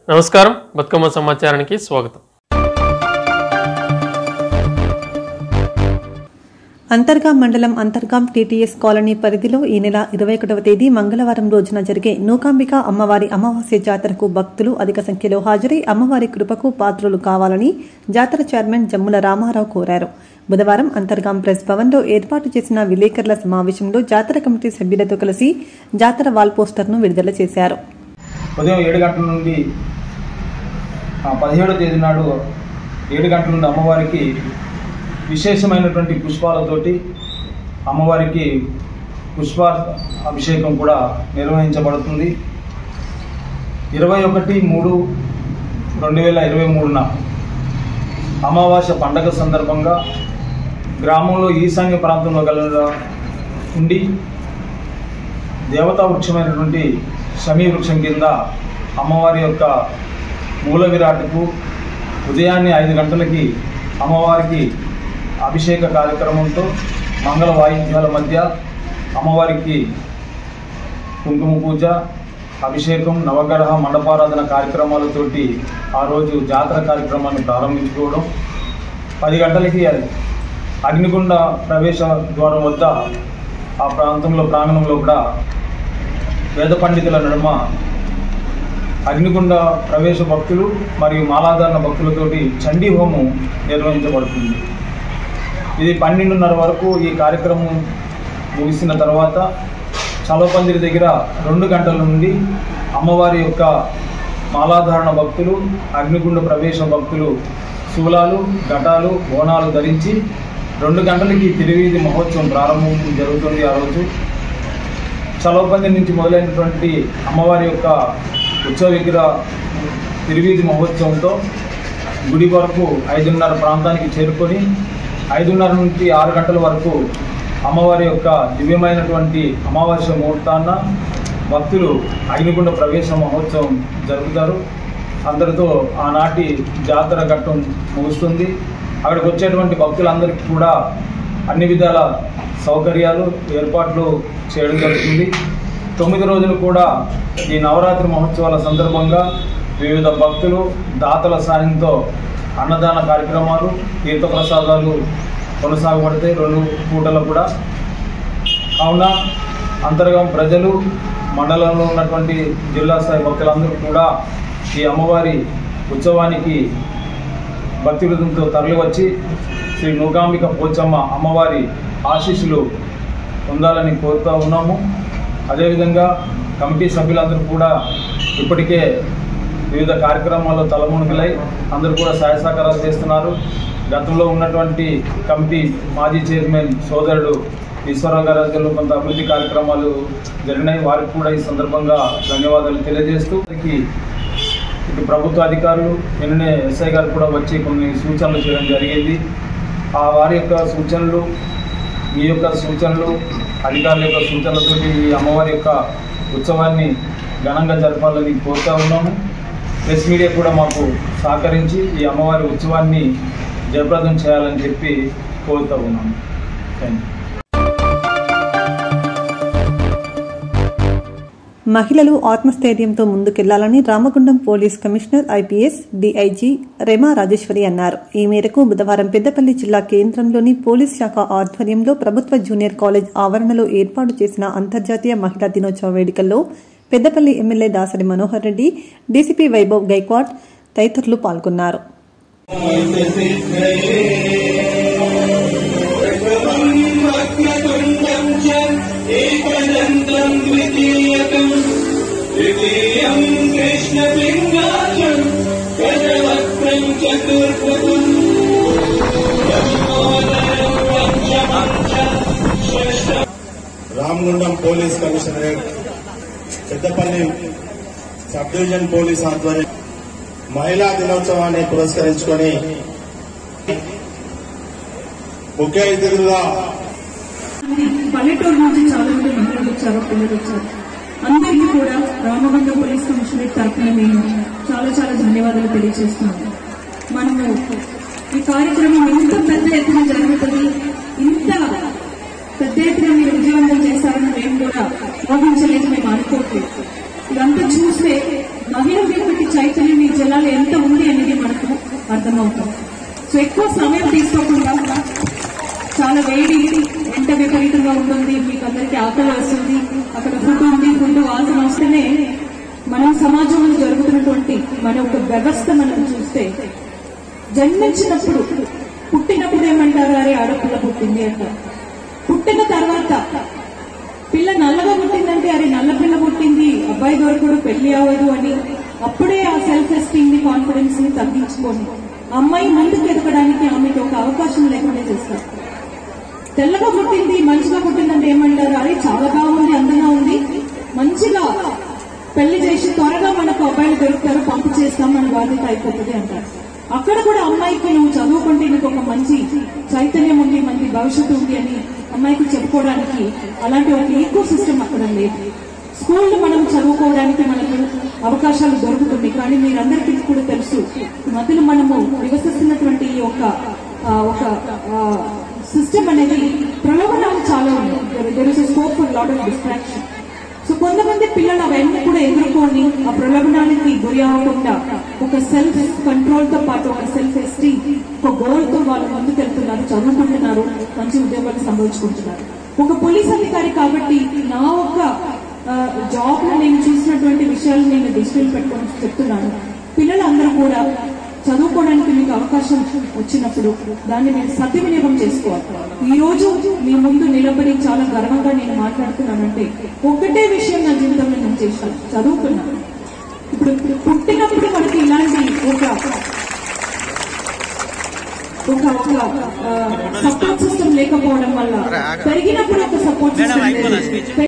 నమస్కారం బతుకమ్మ సమాచారానికి స్వాగతం అంతర్గాం మండలం అంతర్గాం టీటీఎస్ కాలనీ పరిధిలో ఈ నెల ఇరవై ఒకటవ తేదీ మంగళవారం రోజున జరిగే నూకాంబిక అమ్మవారి అమావాస్య జాతరకు భక్తులు అధిక సంఖ్యలో హాజరై అమ్మవారి కృపకు పాత్రులు కావాలని జాతర చైర్మన్ జమ్ముల రామారావు కోరారు బుధవారం అంతర్గాం ప్రెస్ భవన్లో ఏర్పాటు చేసిన విలేకరుల సమావేశంలో జాతర కమిటీ సభ్యులతో కలిసి జాతర వాల్ పోస్టర్ను విడుదల చేశారు ఉదయం ఏడు గంటల నుండి ఆ, పదిహేడో తేదీ నాడు ఏడు గంటల నుండి అమ్మవారికి విశేషమైనటువంటి పుష్పాలతోటి అమ్మవారికి పుష్ప అభిషేకం కూడా నిర్వహించబడుతుంది ఇరవై ఒకటి మూడు రెండు వేల ఇరవై మూడున అమావాస్య పండగ సందర్భంగా గ్రామంలో ఈశాన్య ప్రాంతంలో గల ఉండి దేవతా వృక్షమైనటువంటి శమీ వృక్షం కింద అమ్మవారి యొక్క మూల విరాట్కు ఉదయాన్నే ఐదు గంటలకి అమ్మవారికి అభిషేక కార్యక్రమంతో మంగళ వాయిద్యాల మధ్య అమ్మవారికి కుంకుమ పూజ అభిషేకం నవగ్రహ మండపారాధన కార్యక్రమాలతోటి ఆ రోజు జాతర కార్యక్రమాన్ని ప్రారంభించుకోవడం పది గంటలకి అగ్నిగుండ ప్రవేశ ద్వారం వద్ద ఆ ప్రాంతంలో ప్రాంగణంలో కూడా వేద పండితుల నడుమ అగ్నిగుండ ప్రవేశ భక్తులు మరియు మాలాధారణ భక్తులతోటి చండీ హోమం నిర్వహించబడుతుంది ఇది పన్నెండున్నర వరకు ఈ కార్యక్రమం ముగిసిన తర్వాత చలపందిరి దగ్గర రెండు గంటల నుండి అమ్మవారి యొక్క మాలాధారణ భక్తులు అగ్నిగుండ ప్రవేశ భక్తులు శూలాలు ఘటాలు బోనాలు ధరించి రెండు గంటలకి తిరువీధి మహోత్సవం ప్రారంభం జరుగుతుంది ఆ రోజు చలవపంది నుంచి మొదలైనటువంటి అమ్మవారి యొక్క ఉత్సవ విగ్రహ తిరువీధి మహోత్సవంతో గుడి వరకు ఐదున్నర ప్రాంతానికి చేరుకొని ఐదున్నర నుంచి ఆరు గంటల వరకు అమ్మవారి యొక్క దివ్యమైనటువంటి అమావాస్య ముహూర్తాన్న భక్తులు అగ్నిగుండ ప్రవేశ మహోత్సవం జరుపుతారు అందరితో ఆనాటి జాతర ఘట్టం ముగుస్తుంది అక్కడికి వచ్చేటువంటి భక్తులందరికీ కూడా అన్ని విధాల సౌకర్యాలు ఏర్పాట్లు చేయడం జరుగుతుంది తొమ్మిది రోజులు కూడా ఈ నవరాత్రి మహోత్సవాల సందర్భంగా వివిధ భక్తులు దాతల సాయంతో అన్నదాన కార్యక్రమాలు తీర్థప్రసాదాలు కొనసాగబడతాయి రెండు పూటలు కూడా కావున అంతర్గం ప్రజలు మండలంలో ఉన్నటువంటి జిల్లా స్థాయి భక్తులందరూ కూడా ఈ అమ్మవారి ఉత్సవానికి భక్తి వృద్ధంతో తరలివచ్చి శ్రీ నూకాంబిక పోచమ్మ అమ్మవారి ఆశీస్సులు పొందాలని కోరుతూ ఉన్నాము అదేవిధంగా కమిటీ సభ్యులందరూ కూడా ఇప్పటికే వివిధ కార్యక్రమాల్లో తలమునుగులై అందరూ కూడా సహాయ సహకారాలు చేస్తున్నారు గతంలో ఉన్నటువంటి కమిటీ మాజీ చైర్మన్ సోదరుడు ఈశ్వరరావు గారి ఆధ్వర్యంలో కొంత అభివృద్ధి కార్యక్రమాలు జరిగినాయి వారికి కూడా ఈ సందర్భంగా ధన్యవాదాలు తెలియజేస్తూ వారికి ఇటు ప్రభుత్వ అధికారులు నిన్ననే ఎస్ఐ గారు కూడా వచ్చి కొన్ని సూచనలు చేయడం జరిగింది ఆ వారి యొక్క సూచనలు మీ యొక్క సూచనలు అధికారుల యొక్క సూచనలతో ఈ అమ్మవారి యొక్క ఉత్సవాన్ని ఘనంగా జరపాలని కోరుతా ఉన్నాము ప్రెస్ మీడియా కూడా మాకు సహకరించి ఈ అమ్మవారి ఉత్సవాన్ని జయప్రదం చేయాలని చెప్పి కోరుతూ ఉన్నాము థ్యాంక్ యూ మహిళలు ఆత్మస్థైర్యంతో ముందుకెళ్లాలని Ramagundam police commissioner IPS DIG Rema Rajeshwari అన్నారు ఈ మేరకు బుధవారం పెద్దపల్లి జిల్లా కేంద్రంలోని పోలీస్ శాఖ ఆధ్వర్యంలో ప్రభుత్వ జూనియర్ కాలేజ్ ఆవరణలో ఏర్పాటు చేసిన అంతర్జాతీయ మహిళా దినోత్సవ వేడుకల్లో పెద్దపల్లి ఎమ్మెల్యే దాసరి మనోహర్ రెడ్డి డీసీపీ వైభవ్ గైక్వాడ్ తదితరులు పాల్గొన్నారు द्वितीयम् कृष्णलिङ्गाचम् गजवक्त्रम् चतुर्भुजम् लम्बोदरम् पञ्चमम् च षष्ठम् Ramagundam police commissionerate Peddapalli sub division police ఆధ్వర్యం మహిళా దినోత్సవాన్ని పురస్కరించుకొని ముఖ్య అతిథులుగా పల్లెటూరు నుంచి చాలా మంది మహిళలు వచ్చారు పిల్లలు వచ్చారు అందరికీ కూడా రామబంధ పోలీస్ కమిషనరేట్ తరఫున నేను చాలా చాలా ధన్యవాదాలు తెలియజేస్తున్నాను మనము ఈ కార్యక్రమం ఇంత పెద్ద ఎత్తున జరుగుతుంది ఇంత పెద్ద ఎత్తున మీరు విజయవంతం చేశారని మేము కూడా ఊహించలేదు మేము అనుకోవట్లేదు ఇదంతా చూస్తే మహిళలకి చైతన్యం అక్కడ ఫుడ్ ఉంది ఫుడ్ వాసన వస్తేనే మనం సమాజంలో జరుగుతున్నటువంటి మన ఒక వ్యవస్థ మనం చూస్తే జన్మించినప్పుడు పుట్టినప్పుడు ఏమంటారు అరే ఆడపిల్ల పుట్టింది అంటారు పుట్టిన తర్వాత పిల్ల నల్లగా పుట్టిందంటే అరే నల్ల పిల్ల పుట్టింది అబ్బాయి దొరకడు పెళ్లి అవ్వదు అని అప్పుడే ఆ సెల్ఫ్ ఎస్టీమ్ ని కాన్ఫిడెన్స్ ని తగ్గించుకొని అమ్మాయి ముందుకు ఎదగడానికి ఆమెకి ఒక అవకాశం లేకుండా చేస్తారు తెల్లగా పుట్టింది మంచిగా పుట్టిందంటే ఏమంటారు అరే చాలా బాగుంది అందంగా ఉంది మంచిగా పెళ్లి చేసి త్వరగా మనకు అబ్బాయిలు దొరుకుతారు పంపు చేస్తాం మన బాధ్యత అయిపోతుంది అంటారు అక్కడ కూడా అమ్మాయికి నువ్వు చదువుకుంటే నీకు ఒక మంచి చైతన్యం ఉంది మంచి భవిష్యత్తు ఉంది అని అమ్మాయికి చెప్పుకోవడానికి అలాంటి ఒక ఈకో సిస్టమ్ అక్కడ లేదు స్కూల్లో మనం చదువుకోవడానికి మనకు అవకాశాలు దొరుకుతుంది కానీ మీరందరికీ కూడా తెలుసు ఈ మధ్యలో మనము నివసిస్తున్నటువంటి ఈ ఒక ఆ, ఒక సిస్టమ్ అనేది ప్రలోభనాలు చాలా ఉన్నాయి there is scope for lot of distraction so కొంతమంది పిల్లలు అవన్నీ కూడా ఎదుర్కొని ఆ ప్రలోభనానికి గురి అవ్వకుండా ఒక సెల్ఫ్ కంట్రోల్ తో పాటు ఒక సెల్ఫ్ ఎస్టీమ్ ఒక గోల్ తో వాళ్ళు ముందుకెళ్తున్నారు చదువుకుంటున్నారు మంచి ఉద్యోగాలు సంభవించుకుంటున్నారు ఒక పోలీస్ అధికారి కాబట్టి నా ఒక జాబ్ లో నేను చూసినటువంటి విషయాలు నేను దృష్టిలో పెట్టుకొని చెప్తున్నాను పిల్లలందరూ కూడా చదువుకోవడానికి మీకు అవకాశం వచ్చినప్పుడు దాన్ని మీరు సద్వినియోగం చేసుకోవాలి ఈ రోజు మీ ముందు నిలబడి చాలా గర్వంగా నేను మాట్లాడుతున్నానంటే ఒకటే విషయం నా జీవితంలో నేను చేశాను చదువుకున్నాను ఇప్పుడు పుట్టినప్పుడు మనకి ఇలాంటి ఒక ఒక ఒక సపోర్ట్ సిస్టమ్ లేకపోవడం వల్ల పెరిగినప్పుడు ఒక సపోర్ట్ సిస్టమ్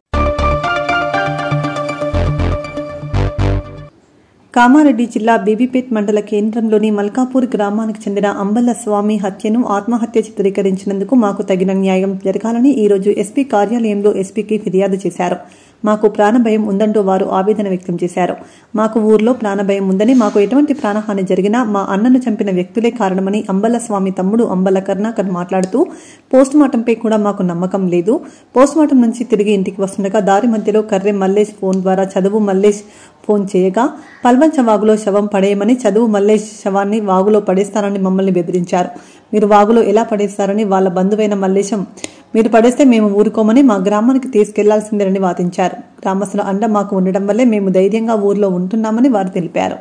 కామారెడ్డి జిల్లా బీబీపేట్ మండల కేంద్రంలోని మల్కాపూర్ గ్రామానికి చెందిన అంబల్ల స్వామి హత్యను ఆత్మహత్య చిత్రీకరించినందుకు మాకు తగిన న్యాయం జరగాలని ఈ రోజు ఎస్పీ కార్యాలయంలో ఎస్పీకి ఫిర్యాదు చేశారు మాకు ప్రాణభయం ఉందంటూ వారు ఆవేదన వ్యక్తం చేశారు మాకు ఊర్లో ప్రాణభయం ఉందని మాకు ఎటువంటి ప్రాణహాని జరిగినా మా అన్నను చంపిన వ్యక్తులే కారణమని అంబల్ల స్వామి తమ్ముడు అంబల్ల కరుణాకర్ మాట్లాడుతూ పోస్టుమార్టంపై కూడా మాకు నమ్మకం లేదు పోస్టుమార్టం నుంచి తిరిగి ఇంటికి వస్తుండగా దారి మధ్యలో కర్రె మల్లేష్ ఫోన్ ద్వారా చదువు మల్లేష్ ఫోన్ చేయగా పల్వంచ వాగులో శవం పడేయమని చదువు మల్లేష్ శవాన్ని వాగులో పడేస్తారని మమ్మల్ని బెదిరించారు మీరు వాగులో ఎలా పడేస్తారని వాళ్ళ బంధువైన మల్లేశం మీరు పడేస్తే మేము ఊరుకోమని మా గ్రామానికి తీసుకెళ్లాల్సిందేనని వాదించారు గ్రామస్తుల అండ మాకు ఉండడం వల్లే మేము ధైర్యంగా ఊర్లో ఉంటున్నామని వారు తెలిపారు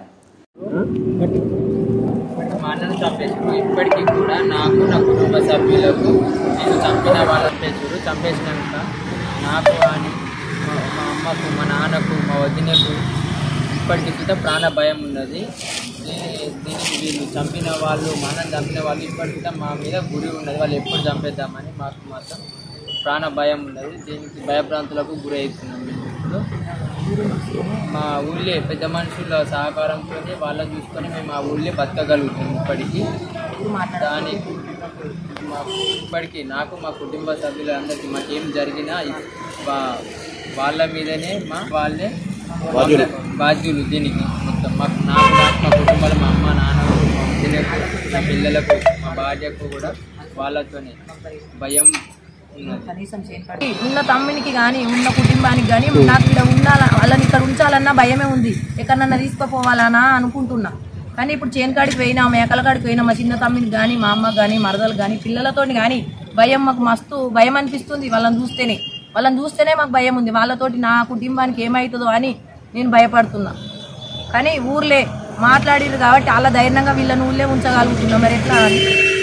మా అన్నను చంపేసారు ఇప్పటికీ కూడా నాకు నా కుటుంబ సభ్యులకు నేను చంపిన వాళ్ళని చంపేసారు చంపేసినాక నాకు కానీ మా మా అమ్మకు మా నాన్నకు మా వదినకు ఇప్పటికీ కూడా ప్రాణ భయం ఉన్నది దీ- దీనికి వీళ్ళు చంపిన వాళ్ళు మా అన్నను చంపిన వాళ్ళు ఇప్పటికీ కూడా మా మీద గురి ఉన్నది వాళ్ళు ఎప్పుడు చంపేద్దామని మాకు మాత్రం ప్రాణ భయం ఉన్నది దీనికి భయభ్రాంతులకు గురి అవుతున్నాం మేము ఇప్పుడు మా ఊళ్ళే పెద్ద మనుషుల సహకారంతో వాళ్ళని చూసుకొని మేము ఆ ఊళ్ళే బతకగలుగుతాం ఇప్పటికీ దానికి మా ఇప్పటికీ నాకు మా కుటుంబ సభ్యులందరికీ మాకేం జరిగినా ఇ- వా- వాళ్ళ మీదనే మా వాళ్ళే బాధ్యులు దీనికి మొత్తం మాకు నాకు నాకు మా కుటుంబాలు మా అమ్మ నాన్న మా వదినకు నా పిల్లలకు మా భార్యకు కూడా వాళ్ళతోనే భయం ఉన్నది ఉన్న తమ్మునికి కానీ ఉన్న కుటుంబానికి కానీ నాకు ఇక్కడ ఉండాల వాళ్ళని ఇక్కడ ఉంచాలన్నా భయమే ఉంది ఎక్కడన్నా తీసుకుపోవాలనా అనుకుంటున్నా కానీ ఇప్పుడు చేనుకాడికి పోయినా మేకల కాడికి పోయినా మా చిన్న తమ్మిని కానీ మా అమ్మ కానీ మరదలు కానీ పిల్లలతోని కానీ భయం మాకు మస్తు భయం అనిపిస్తుంది వాళ్ళని చూస్తేనే వాళ్ళని చూస్తేనే మాకు భయం ఉంది వాళ్ళతోటి నా కుటుంబానికి ఏమవుతుందో అని నేను భయపడుతున్నా కానీ ఊర్లే మాట్లాడిరు కాబట్టి అలా ధైర్యంగా వీళ్ళని ఊళ్ళే ఉంచగలుగుతున్నాం మరి ఎట్లా అని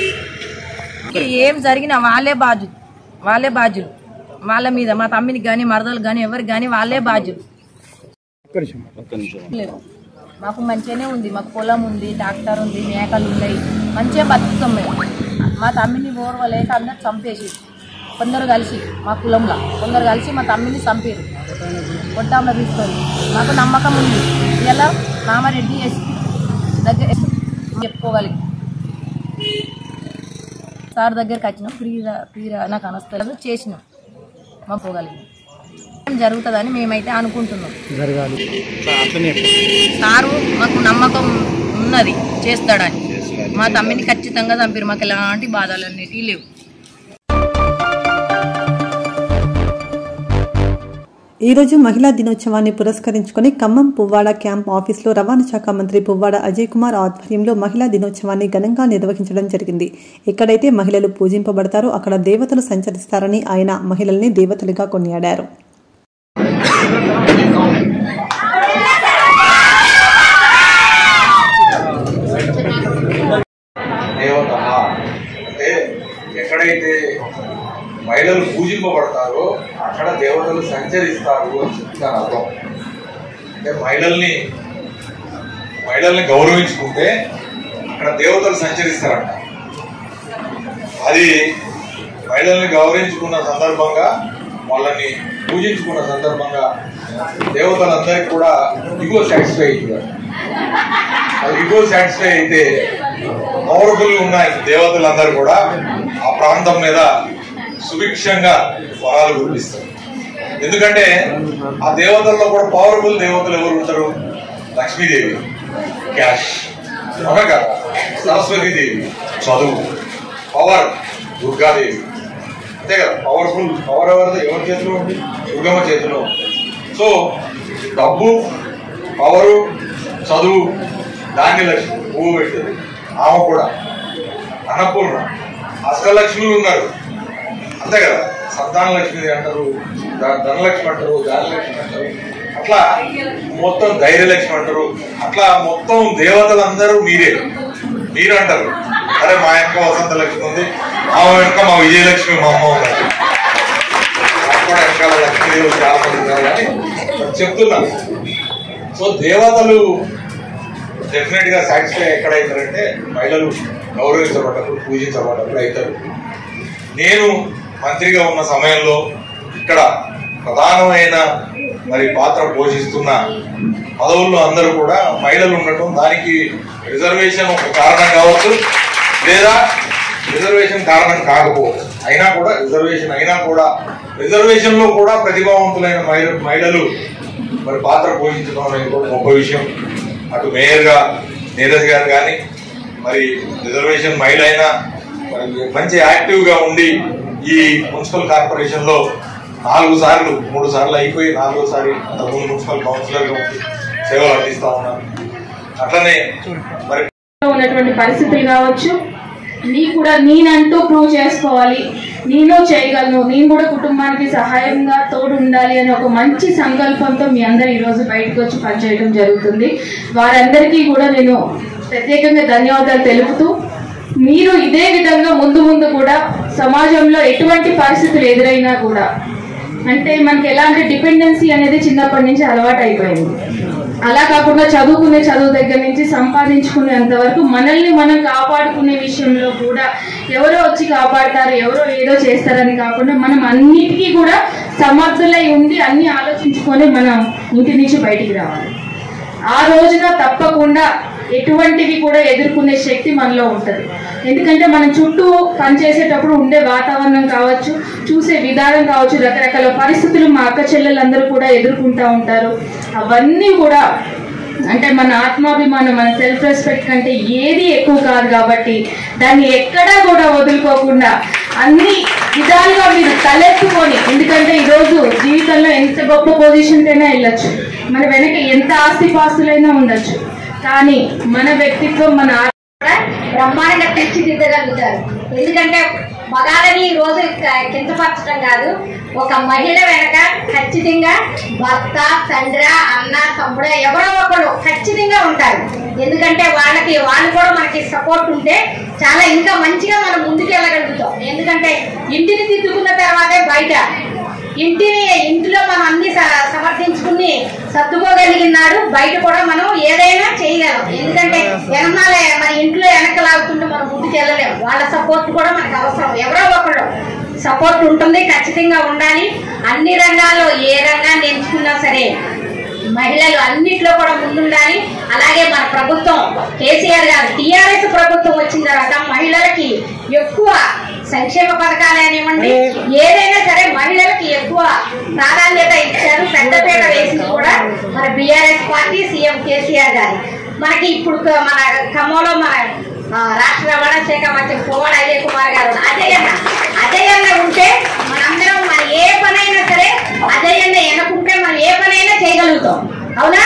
ఏం జరిగినా వాళ్ళే బాధ్యులు వాళ్ళే బాధ్యులు వాళ్ళ మీద మా తమ్మినికి కానీ మరదలు కానీ ఎవరికి కానీ వాళ్ళే బాధ్యులు లేవు. మాకు మంచిగానే ఉంది మాకు పొలం ఉంది డాక్టర్ ఉంది మేకలు ఉన్నాయి మంచిగా బతుకుతాం మేము మా తమ్మిని ఓర్వలేక అందరు చంపేసి కొందరు కలిసి మా కులంలో కొందరు కలిసి మా తమ్మిని చంపారు కొట్టాంలో తీసుకొని మాకు నమ్మకం ఉంది ఇలా కామారెడ్డి ఎస్పీ దగ్గర చెప్పుకోగలిగి సార్ దగ్గరికి వచ్చినాం ఫ్రీగా ఫ్రీగా నాకు అనస్తలేదు చేసినాం మా పోగలిగి జరుగుతుందని మేమైతే అనుకుంటున్నాం సారు మాకు నమ్మకం ఉన్నది చేస్తాడని మా తమ్మిని ఖచ్చితంగా చంపారు మాకు ఎలాంటి బాధలు అనేటివి లేవు ఈ రోజు మహిళా దినోత్సవాన్ని పురస్కరించుకుని ఖమ్మం పువ్వాడ క్యాంప్ ఆఫీసులో రవాణా శాఖ మంత్రి పువ్వాడ అజయ్ కుమార్ ఆధ్వర్యంలో మహిళా దినోత్సవాన్ని ఘనంగా నిర్వహించడం జరిగింది ఎక్కడైతే మహిళలు పూజింపబడతారో అక్కడ దేవతలు సంచరిస్తారని ఆయన మహిళల్ని దేవతలుగా కొనియాడారు దేవతలు సంచరిస్తారు అని చెప్తాను అర్థం అంటే మహిళల్ని మహిళల్ని గౌరవించుకుంటే అక్కడ దేవతలు సంచరిస్తారంట అది మహిళల్ని గౌరవించుకున్న సందర్భంగా వాళ్ళని పూజించుకున్న సందర్భంగా దేవతలందరికీ కూడా ఇగో సాటిస్ఫై అవుతుంది అది ఇగో సాటిస్ఫై అయితే పవర్ఫుల్ ఉన్న దేవతలందరూ కూడా ఆ ప్రాంతం మీద సుభిక్షంగా వరాలు కురిపిస్తారు ఎందుకంటే ఆ దేవతల్లో కూడా పవర్ఫుల్ దేవతలు ఎవరు ఉంటారు లక్ష్మీదేవి క్యాష్ అవునా కదా సరస్వతీదేవి చదువు పవర్ దుర్గాదేవి అంతే కదా పవర్ఫుల్ పవర్ ఎవరిది ఎవరి చేతిలో ఉంది దుర్గమ్మ చేతిలో ఉంది. సో డబ్బు పవరు చదువు ధాన్య లక్ష్మి పువ్వు పెట్టేది ఆమె కూడా అన్నపూర్ణ అష్టలక్ష్ములు ఉన్నారు అంతే కదా సంతాన లక్ష్మి అంటారు ధ- ధనలక్ష్మి అంటారు ధాన్యలక్ష్మి అంటారు అట్లా మొత్తం ధైర్యలక్ష్మి అంటారు అట్లా మొత్తం దేవతలందరూ మీరే మీరు అంటారు అరే మా వెనక వసంత లక్ష్మి ఉంది మా వెనక మా విజయలక్ష్మి మా అమ్మ ఉన్నది నాకు కూడా వెనకాల లక్ష్మీదేవులు చాలా మంది ఉన్నారు కానీ చెప్తున్నా సో దేవతలు డెఫినెట్ గా సాటిస్ఫై ఎక్కడ అవుతారంటే మహిళలు గౌరవించబడ్డప్పుడు పూజించబడ్డప్పుడు అవుతారు నేను మంత్రిగా ఉన్న సమయంలో ఇక్కడ ప్రధానమైన మరి పాత్ర పోషిస్తున్న పదవుల్లో అందరూ కూడా మహిళలు ఉండటం దానికి రిజర్వేషన్ ఒక కారణం కావచ్చు లేదా రిజర్వేషన్ కారణం కాకపోవచ్చు అయినా కూడా రిజర్వేషన్ అయినా కూడా రిజర్వేషన్ లో కూడా ప్రతిభావంతులైన మహిళ మహిళలు మరి పాత్ర పోషించడం అనేది కూడా గొప్ప విషయం అటు మేయర్ గా నీరజ్ గారు కానీ మరి రిజర్వేషన్ మహిళ అయినా మరి మంచి యాక్టివ్ గా ఉండి ఈ మున్సిపల్ కార్పొరేషన్ లో నాలుగు సార్లు మూడు సార్లు అయిపోయి నాలుగోసారి అంతకుముందు మున్సిపల్ కౌన్సిలర్ గా ఉండి సేవలు అందిస్తా ఉన్నారు అట్లనే మరి ఉన్నటువంటి పరిస్థితులు కావచ్చు నీ కూడా నేనంటూ ప్రూవ్ చేసుకోవాలి నేను చేయగలను నేను కూడా కుటుంబానికి సహాయంగా తోడు ఉండాలి అనే ఒక మంచి సంకల్పంతో మీ అందరు ఈరోజు బయటకు వచ్చి పనిచేయడం జరుగుతుంది వారందరికీ కూడా నేను ప్రత్యేకంగా ధన్యవాదాలు తెలుపుతూ మీరు ఇదే విధంగా ముందు ముందు కూడా సమాజంలో ఎటువంటి పరిస్థితులు ఎదురైనా కూడా అంటే మనకి ఎలాంటి డిపెండెన్సీ అనేది చిన్నప్పటి నుంచి అలవాటు అయిపోయింది అలా కాకుండా చదువుకునే చదువు దగ్గర నుంచి సంపాదించుకునేంత వరకు మనల్ని మనం కాపాడుకునే విషయంలో కూడా ఎవరో వచ్చి కాపాడతారు ఎవరో ఏదో చేస్తారని కాకుండా మనం అన్నిటికీ కూడా సమర్థులై ఉండి అన్ని ఆలోచించుకొని మనం ఇంటి నుంచి బయటికి రావాలి ఆ రోజున తప్పకుండా ఎటువంటివి కూడా ఎదుర్కొనే శక్తి మనలో ఉంటుంది ఎందుకంటే మనం చుట్టూ పనిచేసేటప్పుడు ఉండే వాతావరణం కావచ్చు చూసే విధానం కావచ్చు రకరకాల పరిస్థితులు మా అక్క చెల్లెలందరూ కూడా ఎదుర్కొంటూ ఉంటారు అవన్నీ కూడా అంటే మన ఆత్మాభిమానం మన సెల్ఫ్ రెస్పెక్ట్ కంటే ఏది ఎక్కువ కాదు కాబట్టి దాన్ని ఎక్కడా కూడా వదులుకోకుండా అన్ని విధాలుగా మీరు తలెత్తుకొని ఎందుకంటే ఈరోజు జీవితంలో ఎంత గొప్ప పొజిషన్కైనా వెళ్ళొచ్చు మన వెనక ఎంత ఆస్తిపాస్తులైనా ఉండొచ్చు కానీ మన వ్యక్తిత్వం మన ఆత్మ కూడా బ్రహ్మాండంగా తీర్చిదిద్దగలుగుతారు ఎందుకంటే మగాలని ఈ రోజు క- కించపరచడం కాదు ఒక మహిళ వెనక ఖచ్చితంగా భర్త తండ్రి అన్న తమ్ముడు ఎవరో ఒకరు ఖచ్చితంగా ఉంటారు ఎందుకంటే వాళ్ళకి వాళ్ళు కూడా మనకి సపోర్ట్ ఉంటే చాలా ఇంకా మంచిగా మనం ముందుకు వెళ్ళగలుగుతాం ఎందుకంటే ఇంటిని దిద్దుకున్న తర్వాతే బయట ఇంటిని ఇంటిలో మనం అన్ని స- సమర్థించుకుని సర్దుకోగలిగినాడు బయట కూడా మనం ఏదైనా చేయగలం ఎందుకంటే వెనకాల మన ఇంట్లో వెనక లాగుతుంటే మనం ముందుకు వెళ్ళలేం వాళ్ళ సపోర్ట్ కూడా మనకు అవసరం ఎవరో ఒకళ్ళు సపోర్ట్ ఉంటుంది ఖచ్చితంగా ఉండాలి అన్ని రంగాల్లో ఏ రంగాన్ని ఎంచుకున్నా సరే మహిళలు అన్నిట్లో కూడా ముందుండాలి అలాగే మన ప్రభుత్వం కేసీఆర్ గారు టీఆర్ఎస్ ప్రభుత్వం వచ్చిన తర్వాత మహిళలకి ఎక్కువ సంక్షేమ పథకాలు అనేవ్వండి ఏదైనా సరే మహిళలకి ఎక్కువ ప్రాధాన్యత ఇచ్చారు పెద్దపీట వేసింది కూడా మన బీఆర్ఎస్ పార్టీ సీఎం కేసీఆర్ గారు మనకి ఇప్పుడు క- మన ఖమ్మంలో మన ఆ, రాష్ట్ర రవాణా శాఖ మంత్రి పువ్వాడ అజయ్ కుమార్ గారు అజయ్ అన్న అజయ్ అన్న ఉంటే మనందరం మన ఏ పనైనా సరే అజయ్ అన్న ఎన్నుకుంటే మనం ఏ పనైనా చేయగలుగుతాం అవునా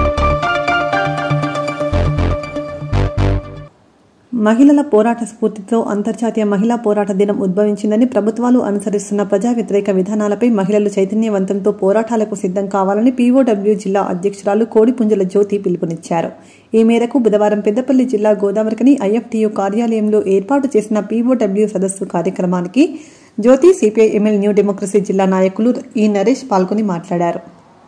మహిళల పోరాట స్ఫూర్తితో అంతర్జాతీయ మహిళా పోరాట దినం ఉద్భవించిందని ప్రభుత్వాలు అనుసరిస్తున్న ప్రజా వ్యతిరేక విధానాలపై మహిళలు చైతన్యవంతంతో పోరాటాలకు సిద్ధం కావాలని పీఓడబ్ల్యూ జిల్లా అధ్యక్షురాలు కోడిపుంజల జ్యోతి పిలుపునిచ్చారు ఈ మేరకు బుధవారం పెద్దపల్లి జిల్లా గోదావరికని ఐఎఫ్టీయూ కార్యాలయంలో ఏర్పాటు చేసిన పీఓడబ్ల్యూ సదస్సు కార్యక్రమానికి Jyothi CPI ML new democracy జిల్లా నాయకులు ఈ నరేష్ పాల్గొని మాట్లాడారు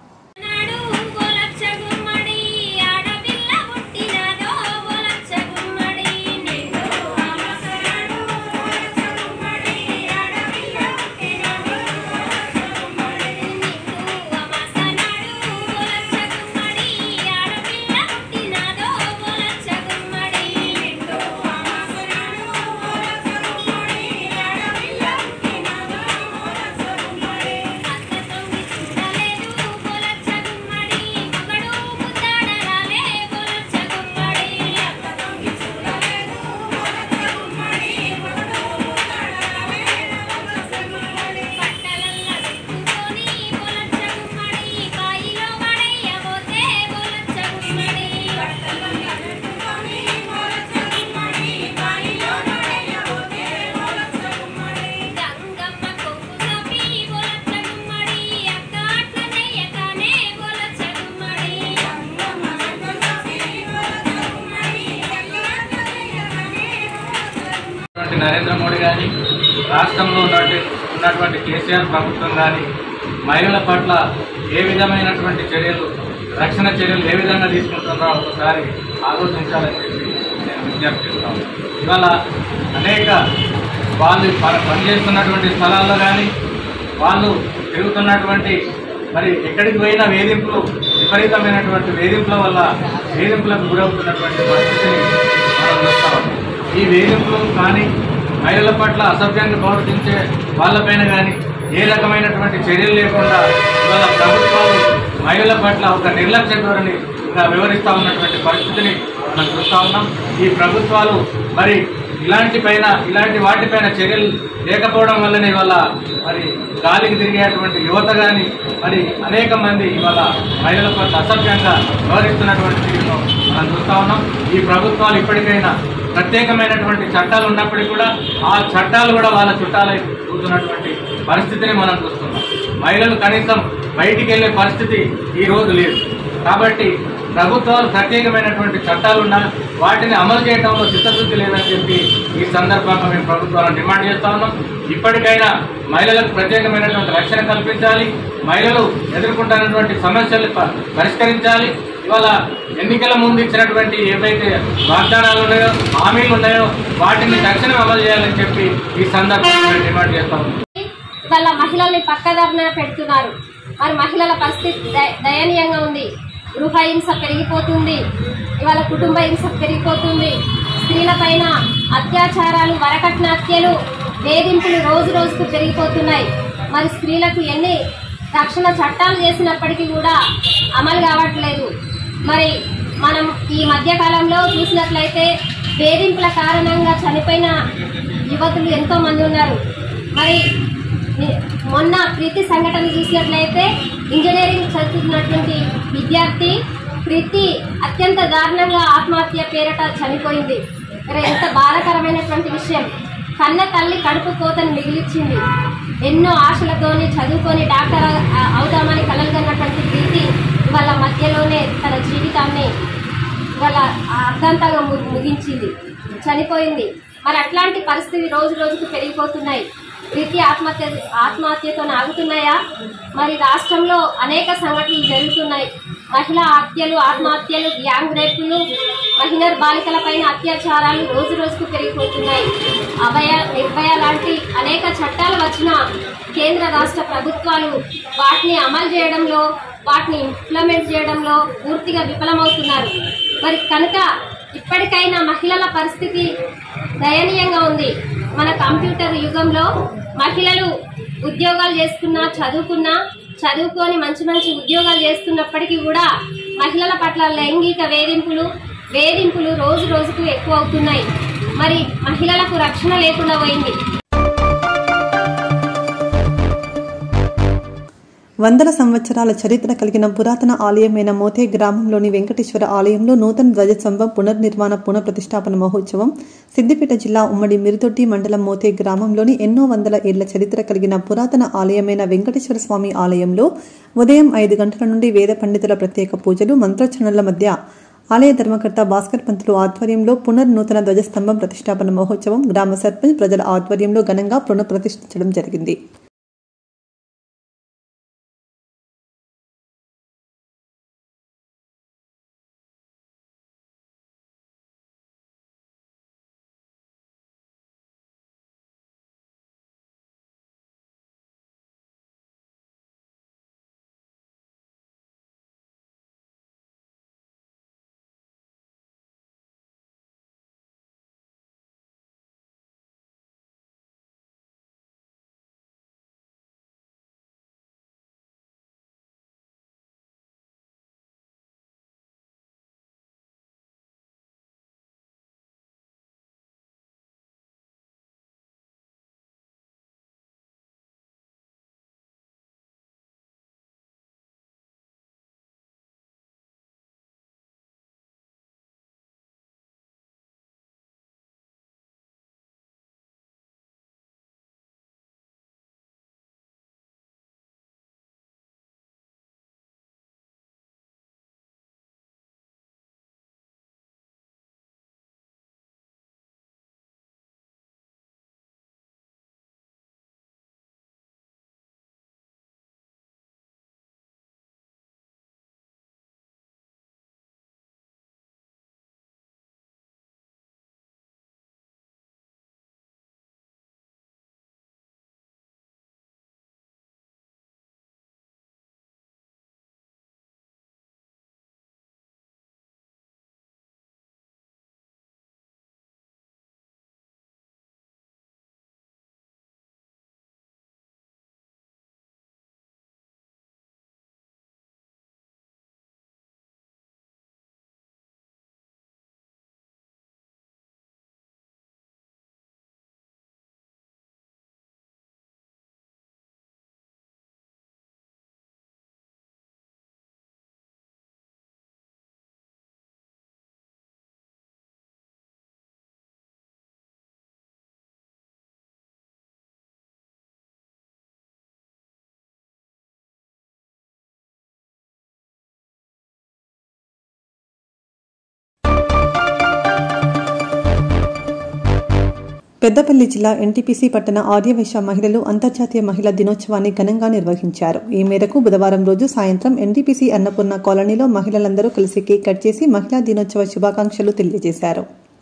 ఉన్నటువంటి నరేంద్ర మోడీ కానీ రాష్ట్రంలో ఉన్నటువంటి ఉన్నటువంటి కేసీఆర్ ప్రభుత్వం కానీ మహిళల పట్ల ఏ విధమైనటువంటి చర్యలు రక్షణ చర్యలు ఏ విధంగా తీసుకుంటున్నారో ఒకసారి ఆలోచించాలని చెప్పి నేను విజ్ఞప్తి చేస్తాను ఇవాళ అనేక వాళ్ళు ప- పనిచేస్తున్నటువంటి స్థలాల్లో కానీ వాళ్ళు తిరుగుతున్నటువంటి మరి ఎక్కడికి పోయినా వేధింపులు విపరీతమైనటువంటి వేధింపుల వల్ల వేధింపులకు గురవుతున్నటువంటి పరిస్థితిని మనం చూస్తాం ఈ వేధింపులు కానీ మహిళల పట్ల అసభ్యంగా ప్రవర్తించే వాళ్ళపైన కానీ ఏ రకమైనటువంటి చర్యలు లేకుండా ఇవాళ ప్రభుత్వాలు మహిళల పట్ల ఒక నిర్లక్ష్య ధోరణి ఇంకా వివరిస్తూ ఉన్నటువంటి పరిస్థితిని మనం చూస్తూ ఉన్నాం ఈ ప్రభుత్వాలు మరి ఇలాంటి పైన ఇలాంటి వాటిపైన చర్యలు లేకపోవడం వల్లనే ఇవాళ మరి గాలికి తిరిగేటువంటి యువత కానీ మరి అనేక మంది ఇవాళ మహిళల పట్ల అసభ్యంగా వ్యవహరిస్తున్నటువంటి తీరును మనం చూస్తా ఉన్నాం ఈ ప్రభుత్వాలు ఇప్పటికైనా ప్రత్యేకమైనటువంటి చట్టాలు ఉన్నప్పటికీ కూడా ఆ చట్టాలు కూడా వాళ్ళ చుట్టాలై కూర్చున్నటువంటి పరిస్థితిని మనం చూస్తున్నాం మహిళలు కనీసం బయటికి వెళ్ళే పరిస్థితి ఈ రోజు లేదు కాబట్టి ప్రభుత్వాలు ప్రత్యేకమైనటువంటి చట్టాలు ఉన్నా వాటిని అమలు చేయడంలో చిత్తశుద్ధి లేదని చెప్పి ఈ సందర్భంగా మేము ప్రభుత్వాలను డిమాండ్ చేస్తా ఉన్నాం ఇప్పటికైనా మహిళలకు ప్రత్యేకమైనటువంటి రక్షణ కల్పించాలి మహిళలు ఎదుర్కొంటున్నటువంటి సమస్యలు ప- పరిష్కరించాలి ఇవాళ ఎన్నికల ముందు ఇచ్చినటువంటి ఏవైతే వాగ్దానాలు ఉన్నాయో హామీలు ఉన్నాయో వాటిని తక్షణం అమలు చేయాలని చెప్పి ఈ సందర్భంగా మేము డిమాండ్ చేస్తా ఉన్నాం ఇవాళ మహిళల్ని పక్కదారిన పెడుతున్నారు మరి మహిళల పరిస్థితి దయ- దయనీయంగా ఉంది గృహ హింస పెరిగిపోతుంది ఇవాళ కుటుంబ హింస పెరిగిపోతుంది స్త్రీలపైన అత్యాచారాలు వరకట్న హత్యలు వేధింపులు రోజు రోజుకు పెరిగిపోతున్నాయి మరి స్త్రీలకు ఎన్ని రక్షణ చట్టాలు చేసినప్పటికీ కూడా అమలు కావట్లేదు మరి మనం ఈ మధ్య కాలంలో చూసినట్లయితే వేధింపుల కారణంగా చనిపోయిన యువతులు ఎంతో మంది ఉన్నారు మరి ని- మొన్న ప్రీతి సంఘటన చూసినట్లయితే ఇంజనీరింగ్ చదువుతున్నటువంటి విద్యార్థి ప్రీతి అత్యంత దారుణంగా ఆత్మహత్య పేరట చనిపోయింది మరి ఎంత బాధాకరమైనటువంటి విషయం కన్న తల్లి కడుపు కోతను మిగిలిచ్చింది ఎన్నో ఆశలతోని చదువుకొని డాక్టర్ అ- అవుదామని కలగన్నటువంటి ప్రీతి వాళ్ళ మధ్యలోనే తన జీవితాన్ని ఇవాళ అర్ధాంతంగా ము- ముగించింది చనిపోయింది మరి అట్లాంటి పరిస్థితి రోజు రోజుకు పెరిగిపోతున్నాయి ప్రీతి ఆత్మహత్య ఆత్మహత్యతో ఆగుతున్నాయా మరి రాష్ట్రంలో అనేక సంఘటనలు జరుగుతున్నాయి మహిళా హత్యలు ఆత్మహత్యలు గ్యాంగ్ రేపులు మహిళ బాలికలపైన అత్యాచారాలు రోజు రోజుకు పెరిగిపోతున్నాయి అభయ నిర్భయ లాంటి అనేక చట్టాలు వచ్చిన కేంద్ర రాష్ట్ర ప్రభుత్వాలు వాటిని అమలు చేయడంలో వాటిని ఇంప్లిమెంట్ చేయడంలో పూర్తిగా విఫలమవుతున్నారు మరి కనుక ఇప్పటికైనా మహిళల పరిస్థితి దయనీయంగా ఉంది మన కంప్యూటర్ యుగంలో మహిళలు ఉద్యోగాలు చేసుకున్నా చదువుకున్నా చదువుకొని మంచి మంచి ఉద్యోగాలు చేస్తున్నప్పటికీ కూడా మహిళల పట్ల లైంగిక వేధింపులు వేధింపులు రోజు రోజుకు ఎక్కువ అవుతున్నాయి మరి మహిళలకు రక్షణ లేకుండా పోయింది వందల సంవత్సరాల చరిత్ర కలిగిన పురాతన ఆలయమైన మోతే గ్రామంలోని వెంకటేశ్వర ఆలయంలో నూతన ధ్వజస్తంభం పునర్నిర్మాణ పునఃప్రతిష్టాపన మహోత్సవం సిద్దిపేట జిల్లా ఉమ్మడి మిరుతొట్టి మండలం మోతే గ్రామంలోని ఎన్నో వందల ఏళ్ల చరిత్ర కలిగిన పురాతన ఆలయమైన వెంకటేశ్వర స్వామి ఆలయంలో ఉదయం ఐదు గంటల నుండి వేద పండితుల ప్రత్యేక పూజలు మంత్రోచ్చరణల మధ్య ఆలయ ధర్మకర్త భాస్కర్ పంతులు ఆధ్వర్యంలో పునర్నూతన ధ్వజస్తంభం ప్రతిష్టాపన మహోత్సవం గ్రామ సర్పంచ్ ప్రజల ఆధ్వర్యంలో ఘనంగా పునఃప్రతిష్ఠించడం జరిగింది పెద్దపల్లి జిల్లా ఎన్టీపీసీ పట్టణ ఆర్యవైశ్య మహిళలు అంతర్జాతీయ మహిళా దినోత్సవాన్ని ఘనంగా నిర్వహించారు ఈ మేరకు బుధవారం రోజు సాయంత్రం ఎన్టీపీసీ అన్నపూర్ణ కాలనీలో మహిళలందరూ కలిసి కేక్ కట్ చేసి మహిళా దినోత్సవ శుభాకాంక్షలు తెలియజేశారు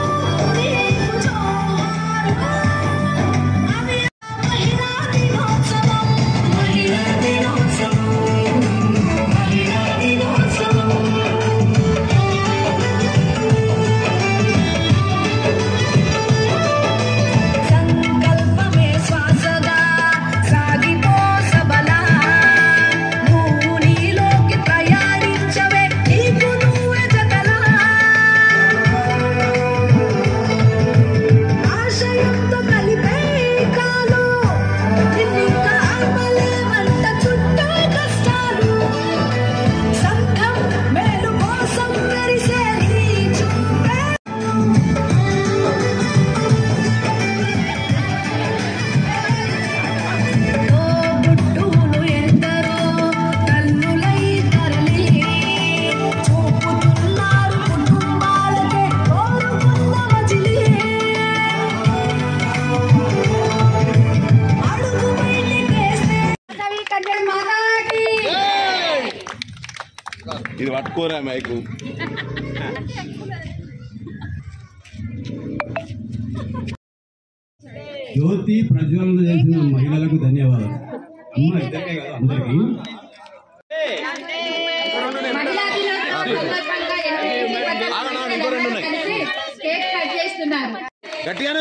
సంకల్పమే శ్వాసగా సాగిపో సబలా నువ్వు నీలోకి ప్రయాణించవే నీకు నువ్వే జతలా ఆశయంతో కలిపే కాలు నిన్నింక ఆపలేమంట చుట్టూ కష్టాలు సంఘం మేలు కోసం మెరిసే నీ చూపే తోబుట్టువులు ఎందరో తల్లులై తరలి చూపుతున్నారు కుటుంబాలకే కోరుకున్న మజిలీ అడుగు బయటికేస్తే కళ్యాణ్ మాతాకి ఇది పట్టుకోరా మైకు జ్యోతి ప్రజ్వలన చేసిన మహిళలకు ధన్యవాదాలు అమ్మ ఇద్దరికే కదా అందరికి మహిళా దినోత్సవం సందర్భంగా ఎన్టీపీ పట్టణ కలిసి కేక్ కట్ చేస్తున్నారు గట్టిగానే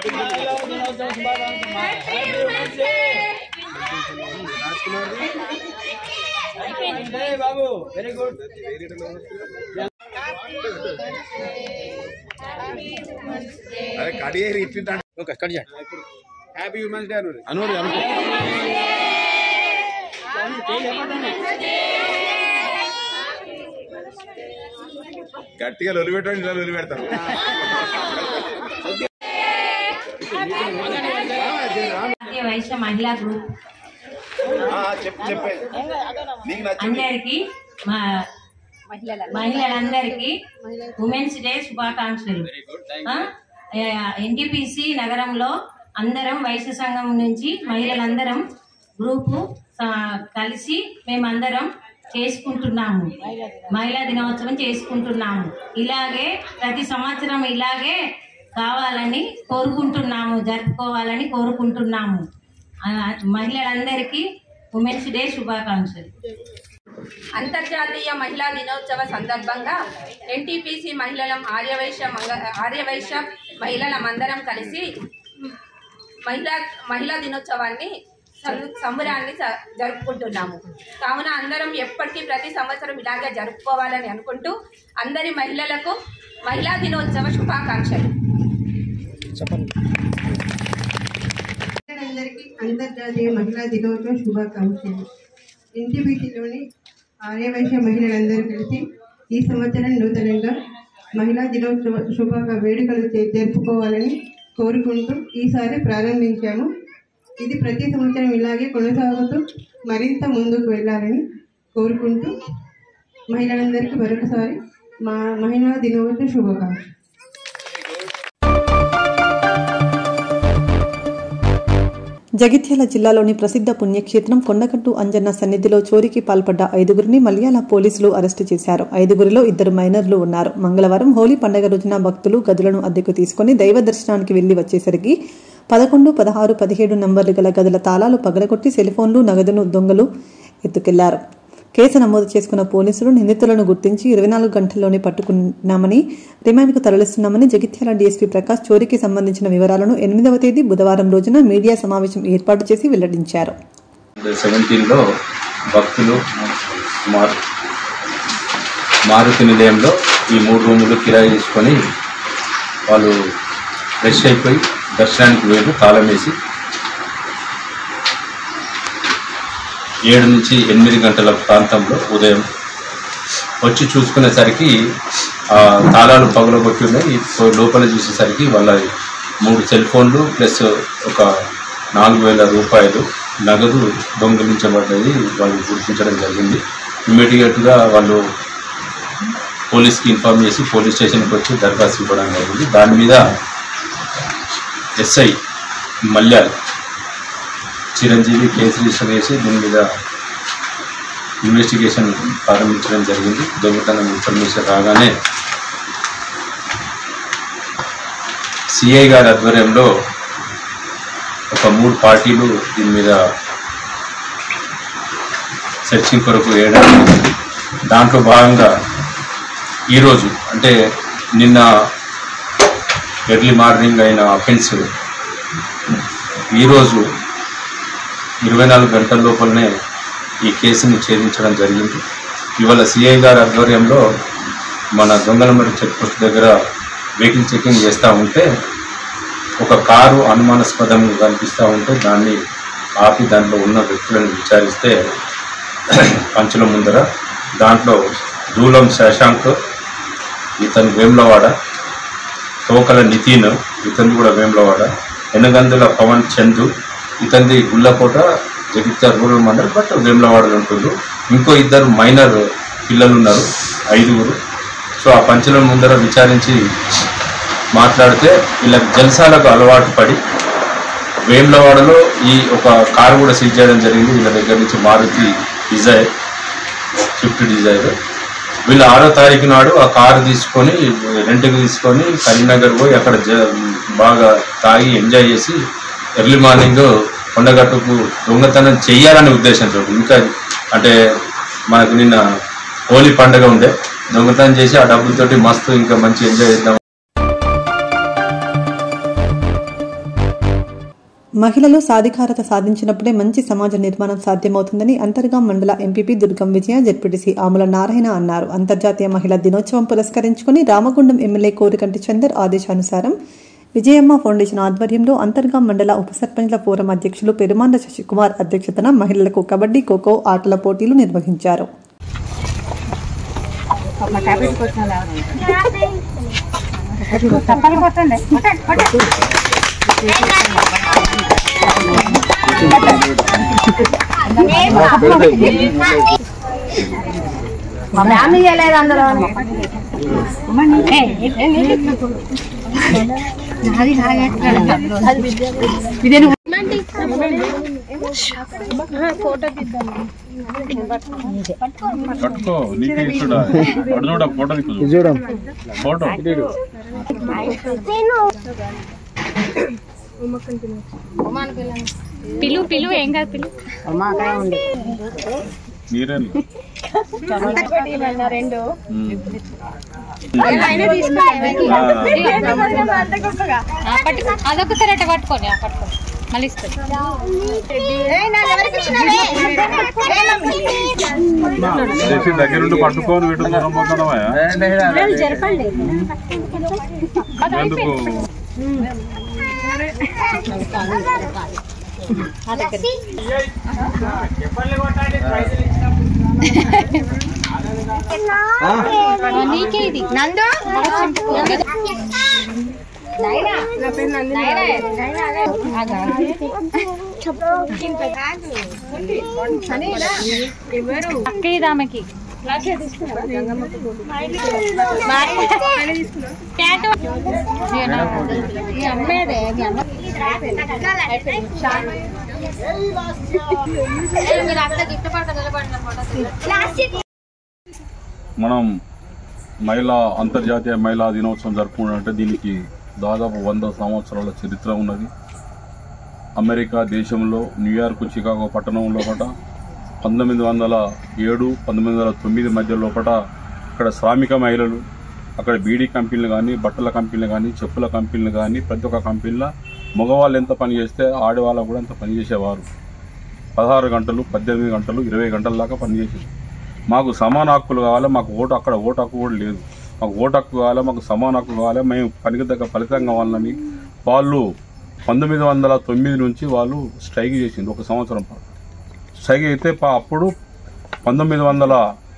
బాబు వెరీ గుడ్ అదే కడియేరి ఇట్లా ఓకే కడియా హ్యాపీ హ్యూమన్స్ డే అనురి అనురి అనుకో గట్టిగా లొలి పెట్టండి ఇలా లొలి పెడతారు జాతీయ వైశ్య మహిళా గ్రూప్ చెప్పు చెప్పే నీకు నచ్చింది అందరికి మా మహిళలందరికీ ఉమెన్స్ డే శుభాకాంక్షలు ఎన్టీపీసీ నగరంలో అందరం వైశ్య సంఘం నుంచి మహిళలందరం గ్రూపు ఆ, కలిసి మేమందరం చేసుకుంటున్నాము మహిళా దినోత్సవం చేసుకుంటున్నాము ఇలాగే ప్రతి సంవత్సరం ఇలాగే కావాలని కోరుకుంటున్నాము జరుపుకోవాలని కోరుకుంటున్నాము ఆ, మహిళలందరికీ ఉమెన్స్ డే శుభాకాంక్షలు అంతర్జాతీయ మహిళా దినోత్సవ సందర్భంగా ఎన్టీపీసీ మహిళలం ఆర్యవైశ్య మంగ ఆర్యవైశ్య మహిళలమందరం కలిసి మహిళా మహిళా దినోత్సవాన్ని సం- సంబరాన్ని జ- జరుపుకుంటున్నాము కావున అందరం ఎప్పటికీ ప్రతి సంవత్సరం ఇలాగే జరుపుకోవాలని అనుకుంటూ అందరి మహిళలకు మహిళా దినోత్సవ శుభాకాంక్షలు మహిళలందరికీ అంతర్జాతీయ మహిళా దినోత్సవ శుభాకాంక్షలు ఎన్టీపీసీలోని ఆర్యవైశ్య మహిళలందరూ కలిసి ఈ సంవత్సరం నూతనంగా మహిళా దినోత్సవ శుభాక వేడుకలు చే- జరుపుకోవాలని కోరుకుంటూ ఈసారి ప్రారంభించాము ఇది ప్రతి సంవత్సరం ఇలాగే కొనసాగుతూ మరింత ముందుకు వెళ్ళాలని కోరుకుంటూ మహిళలందరికీ మరొకసారి మా మహిళా దినోత్సవ శుభాకాంక్షలు జగిత్యాల జిల్లాలోని ప్రసిద్ధ పుణ్యక్షేత్రం కొండగట్టు అంజన్న సన్నిధిలో చోరీకి పాల్పడ్డ ఐదుగురిని మలయాళ పోలీసులు అరెస్టు చేశారు ఐదుగురిలో ఇద్దరు మైనర్లు ఉన్నారు మంగళవారం హోలీ పండుగ రోజున భక్తులు గదులను అద్దెకు తీసుకుని దైవ దర్శనానికి వెళ్లి వచ్చేసరికి పదకొండు పదహారు పదిహేడు నంబర్లు గల గదుల తాళాలు పగలగొట్టి సెల్ఫోన్లు నగదును దొంగలు ఎత్తుకెళ్లారు కేసు నమోదు చేసుకున్న పోలీసులు నిందితులను గుర్తించి ఇరవై నాలుగు గంటల్లోనే పట్టుకున్నామని రిమాండ్కు తరలిస్తున్నామని జగిత్యాల డీఎస్పీ ప్రకాష్ చోరీకి సంబంధించిన వివరాలను ఎనిమిదవ తేదీ బుధవారం రోజున మీడియా సమావేశం ఏర్పాటు చేసి వెల్లడించారు సెవెంటీన్లో భక్తులు మారు మారుతి నిలయంలో ఈ మూడు రూములు కిరాయి తీసుకొని వాళ్ళు ఫ్రెష్ అయిపోయి దర్శనానికి వేరు తాళం వేసి ఏడు నుంచి ఎనిమిది గంటల ప్రాంతంలో ఉదయం వచ్చి చూసుకునేసరికి ఆ తాళాలు పగలగొట్టి ఉన్నాయి సో లోపల చూసేసరికి వాళ్ళ మూడు సెల్ ఫోన్లు ప్లస్ ఒక నాలుగు వేల రూపాయలు నగదు దొంగిలించబడ్డది వాళ్ళు గుర్తించడం జరిగింది ఇమ్మీడియట్గా వాళ్ళు పోలీస్కి ఇన్ఫార్మ్ చేసి పోలీస్ స్టేషన్కి వచ్చి దరఖాస్తు ఇవ్వడం జరిగింది దాని మీద SI Malyal Chiranjeevi case register చేసి దీని మీద ఇన్వెస్టిగేషన్ ప్రారంభించడం జరిగింది దొంగతనం ఇన్ఫర్మేషన్ రాగానే సిఐ గారి ఆధ్వర్యంలో ఒక మూడు పార్టీలు దీని మీద సెర్చింగ్ కొరకు వేయడం జరిగింది దాంట్లో భాగంగా ఈరోజు అంటే నిన్న ఎర్లీ మార్నింగ్ అయిన అఫెన్స్ ఈరోజు ఇరవై నాలుగు గంటల లోపలనే ఈ కేసుని ఛేదించడం జరిగింది ఇవాళ సిఐ గారి ఆధ్వర్యంలో మన దొంగలమరి చెక్ పోస్ట్ దగ్గర వెహికల్ చెకింగ్ చేస్తూ ఉంటే ఒక కారు అనుమానాస్పదంగా కనిపిస్తూ ఉంటే దాన్ని ఆపి దాంట్లో ఉన్న వ్యక్తులను విచారిస్తే పంచుల ముందర దాంట్లో దూలం శశాంక్ ఇతను వేములవాడ తోకల నితిన్ ఇతను కూడా వేములవాడ ఎనగందుల పవన్ చందు ఇతనిది గుళ్ళకోట జగిత్యాల రూరల్ మండల్ బట్ వేములవాడలో ఉంటుంది ఇంకో ఇద్దరు మైనర్ పిల్లలు ఉన్నారు ఐదుగురు సో ఆ పంచుల ముందర విచారించి మాట్లాడితే వీళ్ళకి జల్సాలకు అలవాటు పడి వేములవాడలో ఈ ఒక కారు కూడా సీజ్ చేయడం జరిగింది వీళ్ళ దగ్గర నుంచి మారుతి డిజైర్ స్విఫ్ట్ డిజైర్ వీళ్ళు ఆరో తారీఖు నాడు ఆ కారు తీసుకొని రెంట్కి తీసుకొని కరీంనగర్ పోయి అక్కడ జ- బాగా తాగి ఎంజాయ్ చేసి ఎర్లీ మార్నింగ్ కొండగట్టుకు దొంగతనం చెయ్యాలనే ఉద్దేశంతో ఇంకా అంటే మనకు నిన్న హోలీ పండగ ఉండే దొంగతనం చేసి ఆ డబ్బులతోటి మస్తు ఇంకా మంచి ఎంజాయ్ చేద్దాం మహిళలు సాధికారత సాధించినప్పుడే మంచి సమాజ నిర్మాణం సాధ్యమవుతుందని అంతర్గా మండల ఎంపీపీ దుర్గం విజయ జడ్పీటీసీ ఆముల నారాయణ అన్నారు అంతర్జాతీయ మహిళా దినోత్సవం పురస్కరించుకుని రామగుండం ఎమ్మెల్యే కోరికంటి చందర్ ఆదేశానుసారం విజయమ్మ ఫౌండేషన్ ఆధ్వర్యంలో అంతర్గా మండల ఉప సర్పంచ్ల ఫోరం అధ్యక్షులు పెరుమాండ శశికుమార్ అధ్యక్షతన మహిళలకు కబడ్డీ ఖోఖో ఆటల పోటీలు నిర్వహించారు మా ఫ్యామిలీ చేయలేదు అందులో ఫోటో తీద్దాం కట్టుకో నీకే ఇచ్చుడా అడు చూడ ఫోటో దిక్కు చూడం ఫోటో పిలు పిలు ఏం కాదు పిలు మీరే రెండు అదొకసారి అట్ట పట్టుకోండి ఆ, పట్టుకోండి మళ్ళీ చేసి దగ్గరుండి పట్టుకొని వీటి దూరం పోతున్నావా జరపండి ఎందుకు నీకే ఇది నందు అక్క ఇది ఆమెకి అమ్మేదే మీ అమ్మ మీరు అక్కడ గిట్టుబాటు నిలబడిన మనం మహిళా అంతర్జాతీయ మహిళా దినోత్సవం జరుపుకుంటే దీనికి దాదాపు వంద సంవత్సరాల చరిత్ర ఉన్నది అమెరికా దేశంలో న్యూయార్క్ చికాగో పట్టణం లోపల పంతొమ్మిది వందల ఏడు పంతొమ్మిది వందల తొమ్మిది మధ్య లోపల ఇక్కడ శ్రామిక మహిళలు అక్కడ బీడీ కంపెనీలు కానీ బట్టల కంపెనీలు కానీ చెప్పుల కంపెనీలు కానీ ప్రతి ఒక్క కంపెనీలో మగవాళ్ళు ఎంత పని చేస్తే ఆడవాళ్ళు కూడా అంత పని చేసేవారు పదహారు గంటలు పద్దెనిమిది గంటలు ఇరవై గంటల దాకా పనిచేసేది మాకు సమాన హక్కులు కావాలి మాకు ఓటు అక్కడ ఓటు హక్కు కూడా లేదు మాకు ఓటు హక్కు కావాలి మాకు సమాన హక్కు కావాలి మేము పనికి తగ్గ ఫలితం కావాలని వాళ్ళు పంతొమ్మిది వందల తొమ్మిది నుంచి వాళ్ళు స్ట్రైక్ చేసింది ఒక సంవత్సరం పాటు స్ట్రైక్ అయితే పా- అప్పుడు పంతొమ్మిది వందల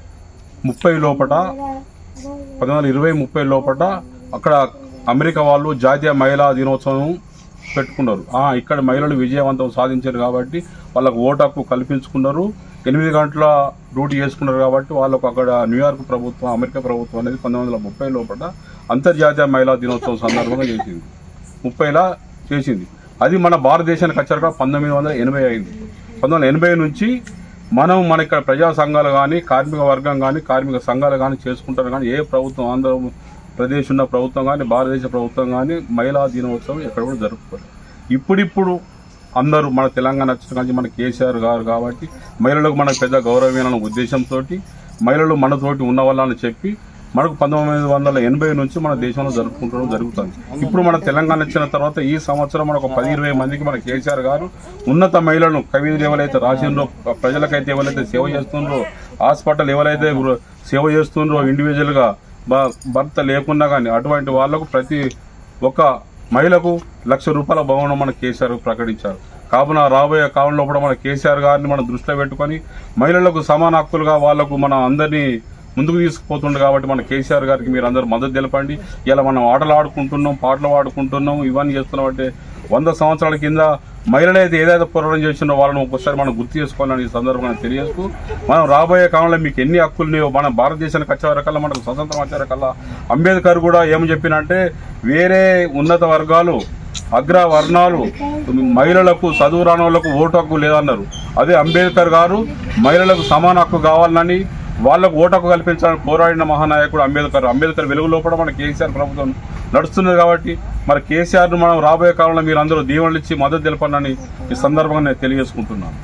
ముప్పై లోపట పంతొమ్మిది వందల ఇరవై ముప్పై లోపట అక్కడ అమెరికా వాళ్ళు జాతీయ మహిళా దినోత్సవం పెట్టుకున్నారు ఆ, ఇక్కడ మహిళలు విజయవంతం సాధించారు కాబట్టి వాళ్ళకు ఓటు హక్కు కల్పించుకున్నారు ఎనిమిది గంటల డ్యూటీ చేసుకున్నారు కాబట్టి వాళ్ళకు అక్కడ న్యూయార్క్ ప్రభుత్వం అమెరికా ప్రభుత్వం అనేది పంతొమ్మిది వందల ముప్పై లోపల అంతర్జాతీయ మహిళా దినోత్సవం సందర్భంగా చేసింది ముప్పైలా చేసింది అది మన భారతదేశానికి వచ్చాక పంతొమ్మిది వందల ఎనభై అయింది పంతొమ్మిది వందల ఎనభై నుంచి మనం మన ఇక్కడ ప్రజా సంఘాలు కానీ కార్మిక వర్గం కానీ కార్మిక సంఘాలు కానీ చేసుకుంటారు కానీ ఏ ప్రభుత్వం ఆంధ్ర ప్రదేశ్ ఉన్న ప్రభుత్వం కానీ భారతదేశ ప్రభుత్వం కానీ మహిళా దినోత్సవం ఎక్కడ కూడా జరుపుకోలేదు ఇప్పుడిప్పుడు అందరూ మన తెలంగాణ వచ్చిన కానీ మన కేసీఆర్ గారు కాబట్టి మహిళలకు మనకు పెద్ద గౌరవమైన ఉద్దేశంతో మహిళలు మనతోటి ఉన్న వాళ్ళని చెప్పి మనకు పంతొమ్మిది వందల ఎనభై నుంచి మన దేశంలో జరుపుకుంటడం జరుగుతుంది ఇప్పుడు మన తెలంగాణ వచ్చిన తర్వాత ఈ సంవత్సరం మనకు పది ఇరవై మందికి మన కేసీఆర్ గారు ఉన్నత మహిళలను కవితలు ఎవరైతే రాసిండ్రో ప్రజలకైతే ఎవరైతే సేవ చేస్తుండ్రో హాస్పిటల్ ఎవరైతే వృ- సేవ చేస్తుండ్రో ఇండివిజువల్ గా బ- భర్త లేకున్నా కానీ అటువంటి వాళ్లకు ప్రతి ఒక్క మహిళకు లక్ష రూపాయల భవనం మన కేసీఆర్ ప్రకటించారు కావున రాబోయే కాలంలో కూడా మన కేసీఆర్ గారిని మనం దృష్టిలో పెట్టుకొని మహిళలకు సమాన హక్కులుగా వాళ్లకు మన అందరినీ ముందుకు తీసుకుపోతుండే కాబట్టి మన కేసీఆర్ గారికి మీరు అందరూ మద్దతు తెలపండి ఇలా మనం ఆటలు ఆడుకుంటున్నాం పాటలు ఆడుకుంటున్నాం ఇవన్నీ చేస్తున్నాం అంటే వంద సంవత్సరాల కింద మహిళలు అయితే ఏదైతే పోరాటం చేస్తున్నారో వాళ్ళని ఒక్కసారి మనం గుర్తు చేసుకోవాలని ఈ సందర్భంగా తెలియజేస్తూ మనం రాబోయే కాలంలో మీకు ఎన్ని హక్కులు ఉన్నాయో మన భారతదేశానికి వచ్చే వరకల్లా మనకు స్వతంత్రం వచ్చే వరకల్లా అంబేద్కర్ కూడా ఏం చెప్పినంటే వేరే ఉన్నత వర్గాలు అగ్ర వర్ణాలు మహిళలకు చదువు రాని వాళ్ళకు ఓటు హక్కు లేదన్నారు అదే అంబేద్కర్ గారు మహిళలకు సమాన హక్కు కావాలని వాళ్ళకు ఓటు హక్కు కల్పించాలని పోరాడిన మహానాయకుడు అంబేద్కర్ అంబేద్కర్ వెలుగులో కూడా మన కేసీఆర్ ప్రభుత్వం నడుస్తున్నది కాబట్టి మరి కేసీఆర్ ను మనం రాబోయే కాలంలో మీరు అందరూ దీవెనలు ఇచ్చి మద్దతు తెలపండి ఈ సందర్భంగా నేను తెలియజేసుకుంటున్నాను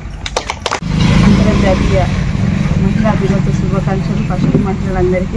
అంతర్జాతీయ మహిళా దినోత్సవ శుభాకాంక్షలు ఫస్ట్ మహిళలందరికీ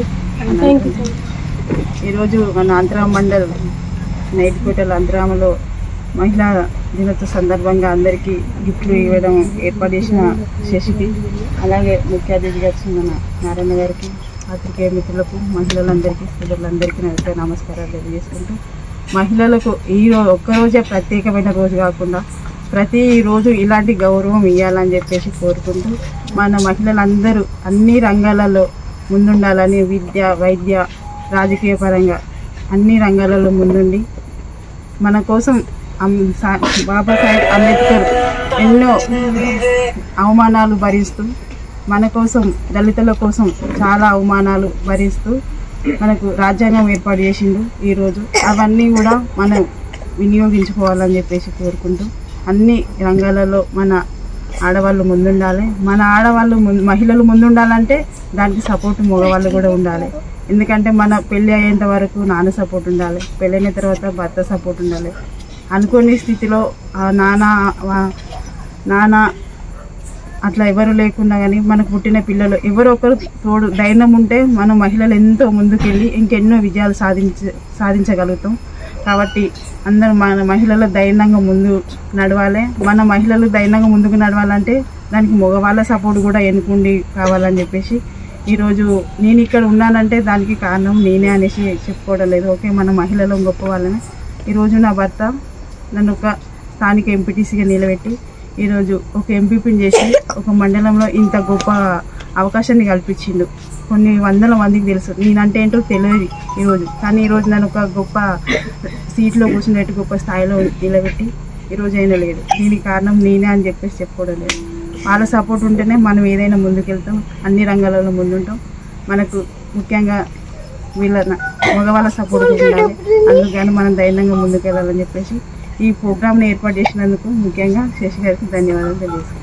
ఈరోజు మన ఆంధ్ర మండల్ నైట్ కోటల ఆంధ్రామలో మహిళా దినోత్సవ సందర్భంగా అందరికీ గిఫ్ట్లు ఇవ్వడం ఏర్పాటు చేసిన శశికి అలాగే ముఖ్య అతిథిగా వచ్చిన మన నారాయణ గారికి పాత్రికేయ మిత్రులకు మహిళలందరికీ స్త్రీలందరికీ నా యొక్క నమస్కారాలు తెలియజేసుకుంటూ మహిళలకు ఈ రోజు ఒక్కరోజే ప్రత్యేకమైన రోజు కాకుండా ప్రతి రోజు ఇలాంటి గౌరవం ఇవ్వాలని చెప్పేసి కోరుకుంటూ మన మహిళలందరూ అన్ని రంగాలలో ముందుండాలని విద్య వైద్య రాజకీయ పరంగా అన్ని రంగాలలో ముందుండి మన కోసం అం- సా- బాబాసాహెబ్ అంబేద్కర్ ఎన్నో అవమానాలు భరిస్తూ మన కోసం దళితుల కోసం చాలా అవమానాలు భరిస్తూ మనకు రాజ్యాంగం ఏర్పాటు చేసిండు ఈరోజు అవన్నీ కూడా మనం వినియోగించుకోవాలని చెప్పేసి కోరుకుంటూ అన్ని రంగాలలో మన ఆడవాళ్ళు ముందుండాలి మన ఆడవాళ్ళు ముందు మహిళలు ముందుండాలంటే దానికి సపోర్ట్ మగవాళ్ళు కూడా ఉండాలి ఎందుకంటే మన పెళ్ళి అయ్యేంత వరకు నాన్న సపోర్ట్ ఉండాలి పెళ్ళైన తర్వాత భర్త సపోర్ట్ ఉండాలి అనుకోని స్థితిలో ఆ నాన్న ఆ నాన్న అట్లా ఎవరు లేకుండా కానీ మనకు పుట్టిన పిల్లలు ఎవరో ఒకరు తోడు ధైర్యం ఉంటే మన మహిళలు ఎంతో ముందుకెళ్ళి ఇంకెన్నో విజయాలు సాధించ సాధించగలుగుతాం కాబట్టి అందరూ మన మహిళలు ధైర్యంగా ముందు నడవాలి మన మహిళలు ధైర్యంగా ముందుకు నడవాలంటే దానికి మగవాళ్ళ సపోర్ట్ కూడా ఎన్నుకుండి కావాలని చెప్పేసి ఈరోజు నేను ఇక్కడ ఉన్నానంటే దానికి కారణం నేనే అనేసి చెప్పుకోవడం లేదు ఓకే మన మహిళలు గొప్ప వాళ్ళని ఈరోజు నా భర్త నన్ను ఒక స్థానిక ఎంపీటీసీగా నిలబెట్టి ఈరోజు ఒక ఎంపీపీని చేసి ఒక మండలంలో ఇంత గొప్ప అవకాశాన్ని కల్పించిండు కొన్ని వందల మందికి తెలుసు నేనంటే ఏంటో తెలియదు ఈరోజు కానీ ఈరోజు నన్ను ఒక గొప్ప సీట్లో కూర్చున్నట్టు గొప్ప స్థాయిలో నిలబెట్టి ఈరోజు అయినా లేదు దీనికి కారణం నేనే అని చెప్పేసి చెప్పుకోవడం లేదు వాళ్ళ సపోర్ట్ ఉంటేనే మనం ఏదైనా ముందుకెళ్తాం అన్ని రంగాలలో ముందుంటాం మనకు ముఖ్యంగా వీళ్ళ మగవాళ్ళ సపోర్ట్ ఉండాలి అందుకని మనం ధైర్యంగా ముందుకెళ్ళాలని చెప్పేసి ఈ ప్రోగ్రామ్ని ఏర్పాటు చేసినందుకు ముఖ్యంగా శశి గారికి ధన్యవాదాలు తెలియజేస్తున్నాను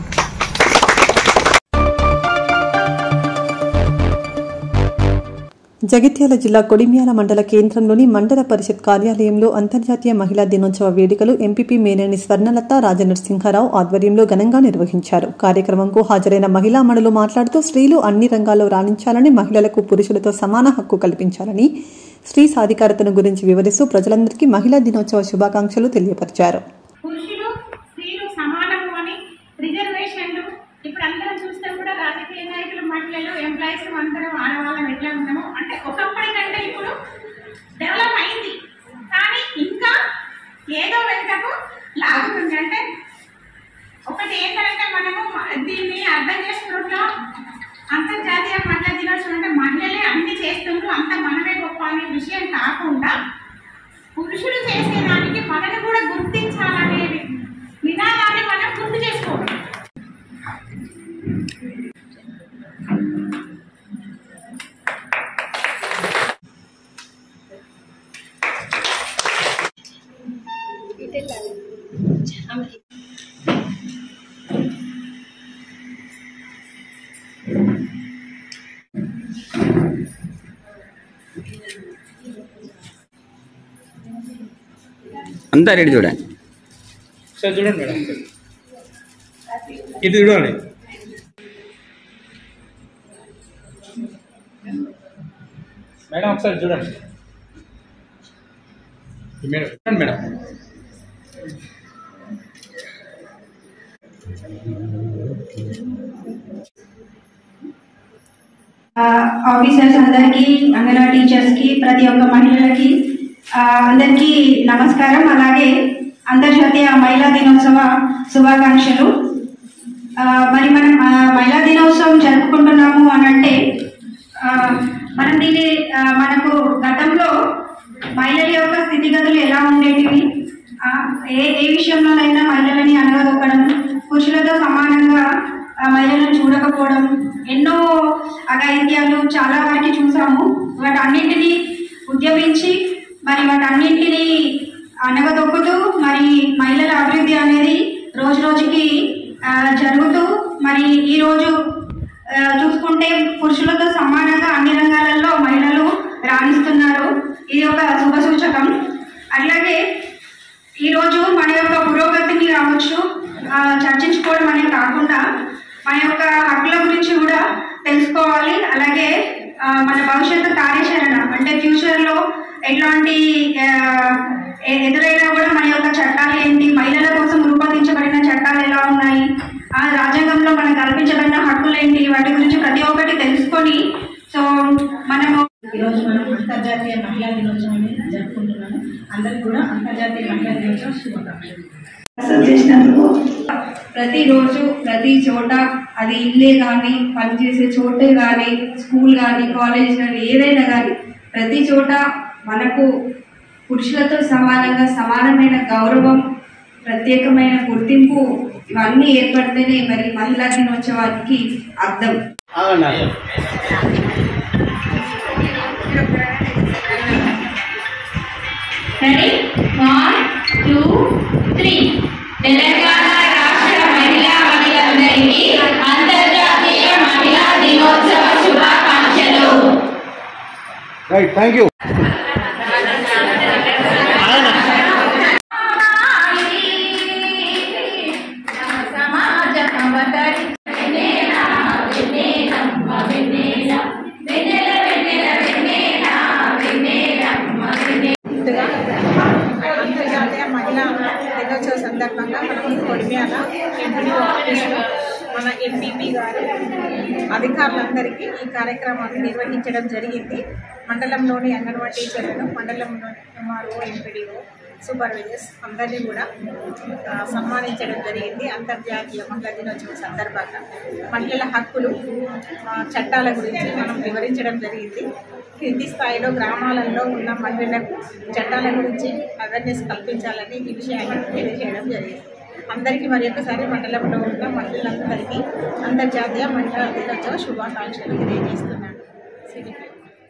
జగిత్యాల జిల్లా కొడిమ్యాల మండల కేంద్రంలోని మండల పరిషత్ కార్యాలయంలో అంతర్జాతీయ మహిళా దినోత్సవ వేడుకలు ఎంపీపీ మేనేని స్వర్ణలత రాజనరసింహారావు ఆధ్వర్యంలో ఘనంగా నిర్వహించారు కార్యక్రమంకు హాజరైన మహిళా మణులు మాట్లాడుతూ స్త్రీలు అన్ని రంగాల్లో రాణించాలని మహిళలకు పురుషులతో సమాన హక్కు కల్పించాలని స్త్రీ సాధికారతను గురించి వివరిస్తూ ప్రజలందరికీ మహిళా దినోత్సవ శుభాకాంక్షలు తెలియపరిచారు పురుషులు స్త్రీలు సమానము అని రిజర్వేషన్లు ఇప్పుడు అందరం చూస్తే కూడా రాజకీయ నాయకులు మహిళలు ఎంప్లాయీస్ అందరం ఆడవాళ్ళం ఎట్లా ఉన్నాము అంటే ఒకప్పటి కంటే ఇప్పుడు డెవలప్ అయింది కానీ ఇంకా ఏదో వెనుకకు లాగుతుంది అంటే ఒకటి ఏంటంటే మనము దీన్ని అర్థం చేసుకున్నట్లో అంతర్జాతీయ మహిళా దినోత్సవం అంటే మహిళలే అన్ని చేస్తుండ్రు అంత మనమే గొప్ప అనే విషయం కాకుండా పురుషులు చేసేదానికి మనని కూడా గుర్తించాలనే విధానాన్ని మనం గుర్తు చేసుకోవాలి అంతా రెడీ చూడండి సార్ చూడండి మేడం ఇది చూడండి మేడం ఒకసారి చూడండి మేడం చూడండి మేడం ఆఫీసర్స్ అందరికీ అంగన్వాడీ టీచర్స్కి ప్రతి ఒక్క మహిళలకి ఆ, అందరికీ నమస్కారం అలాగే అంతర్జాతీయ మహిళా దినోత్సవ శుభాకాంక్షలు ఆ, మరి మనం ఆ, మహిళా దినోత్సవం జరుపుకుంటున్నాము అని అంటే ఆ, మనం దీన్ని ఆ, మనకు గతంలో మహిళల యొక్క స్థితిగతులు ఎలా ఉండేటివి ఆ, ఏ ఏ విషయంలోనైనా మహిళలని అనగదొక్కడం పురుషులతో సమానంగా ఆ, మహిళలను చూడకపోవడం ఎన్నో అఘాయిత్యాలు చాలా వరకు చూసాము వాటన్నింటినీ ఉద్యమించి మరి వాటన్నింటినీ అనగదొక్కుతూ మరి మహిళల అభివృద్ధి అనేది రోజు రోజుకి ఆ, జరుగుతూ మరి ఈరోజు ఆ, చూసుకుంటే పురుషులతో సమానంగా అన్ని రంగాలలో మహిళలు రాణిస్తున్నారు ఇది ఒక శుభ సూచకం అట్లాగే ఈరోజు మన యొక్క పురోగతిని రావచ్చు ఆ, చర్చించుకోవడం అనేది కాకుండా మన యొక్క హక్కుల గురించి కూడా తెలుసుకోవాలి అలాగే ఆ, మన భవిష్యత్తు కార్యాచరణ అంటే ఫ్యూచర్లో ఎట్లాంటి ఆ, ఎ- ఎదురైనా కూడా మన యొక్క చట్టాలు ఏంటి మహిళల కోసం రూపొందించబడిన చట్టాలు ఎలా ఉన్నాయి ఆ రాజ్యాంగంలో మనకు కల్పించబడిన హక్కులు ఏంటి వాటి గురించి ప్రతి ఒక్కటి తెలుసుకొని సో మనము ఈరోజు మనం అంతర్జాతీయ మహిళా దినోత్సవాన్ని జరుపుకుంటున్నాము అందరికి కూడా అంతర్జాతీయ మహిళా దినోత్సవ శుభాకాంక్షలు అసలు చేసినందుకు ప్రతిరోజు ప్రతి చోట అది ఇల్లే కానీ పనిచేసే చోటే కానీ స్కూల్ కానీ కాలేజ్ కానీ ఏదైనా కానీ ప్రతి చోట మనకు పురుషులతో సమానంగా సమానమైన గౌరవం ప్రత్యేకమైన గుర్తింపు ఇవన్నీ ఏర్పడితేనే మరి మహిళా దినోత్సవానికి అర్థం ready one two three Telangana రాష్ట్ర మహిళా మహిళలందరికీ అంతర్జాతీయ మహిళా దినోత్సవ శుభాకాంక్షలు రైట్ థ్యాంక్ యూ సమాజ అవతరి వెన్నెల వెన్నెల వెన్నెల వెన్నెల వెన్నెల వెన్నెల వెన్నెల ముందుగా అంతర్జాతీయ మహిళా దినోత్సవ సందర్భంగా మనం కొడిమ్యాల ఎంపీడీ ఆఫీసులో మన ఎంపీపీ గారు అధికారులందరికీ ఈ కార్యక్రమాన్ని నిర్వహించడం జరిగింది మండలంలోని అంగన్వాడీ టీచర్లను మండలంలోని ఎంఆర్ఓ ఎంపీడీఓ సూపర్వైజర్స్ అందరినీ కూడా ఆ, సన్మానించడం జరిగింది అంతర్జాతీయ మహిళా దినోత్సవం సందర్భంగా మహిళల హక్కులు ఆ, చట్టాల గురించి మనం వివరించడం జరిగింది కింది స్థాయిలో గ్రామాలలో ఉన్న మహిళలకు చట్టాల గురించి అవేర్నెస్ కల్పించాలని ఈ విషయాన్ని తెలియజేయడం జరిగింది అందరికీ మరి ఒకసారి మండలంలో ఉన్న మహిళలందరికీ అంతర్జాతీయ మహిళా దినోత్సవ శుభాకాంక్షలు తెలియజేస్తున్నాను సిరిపి.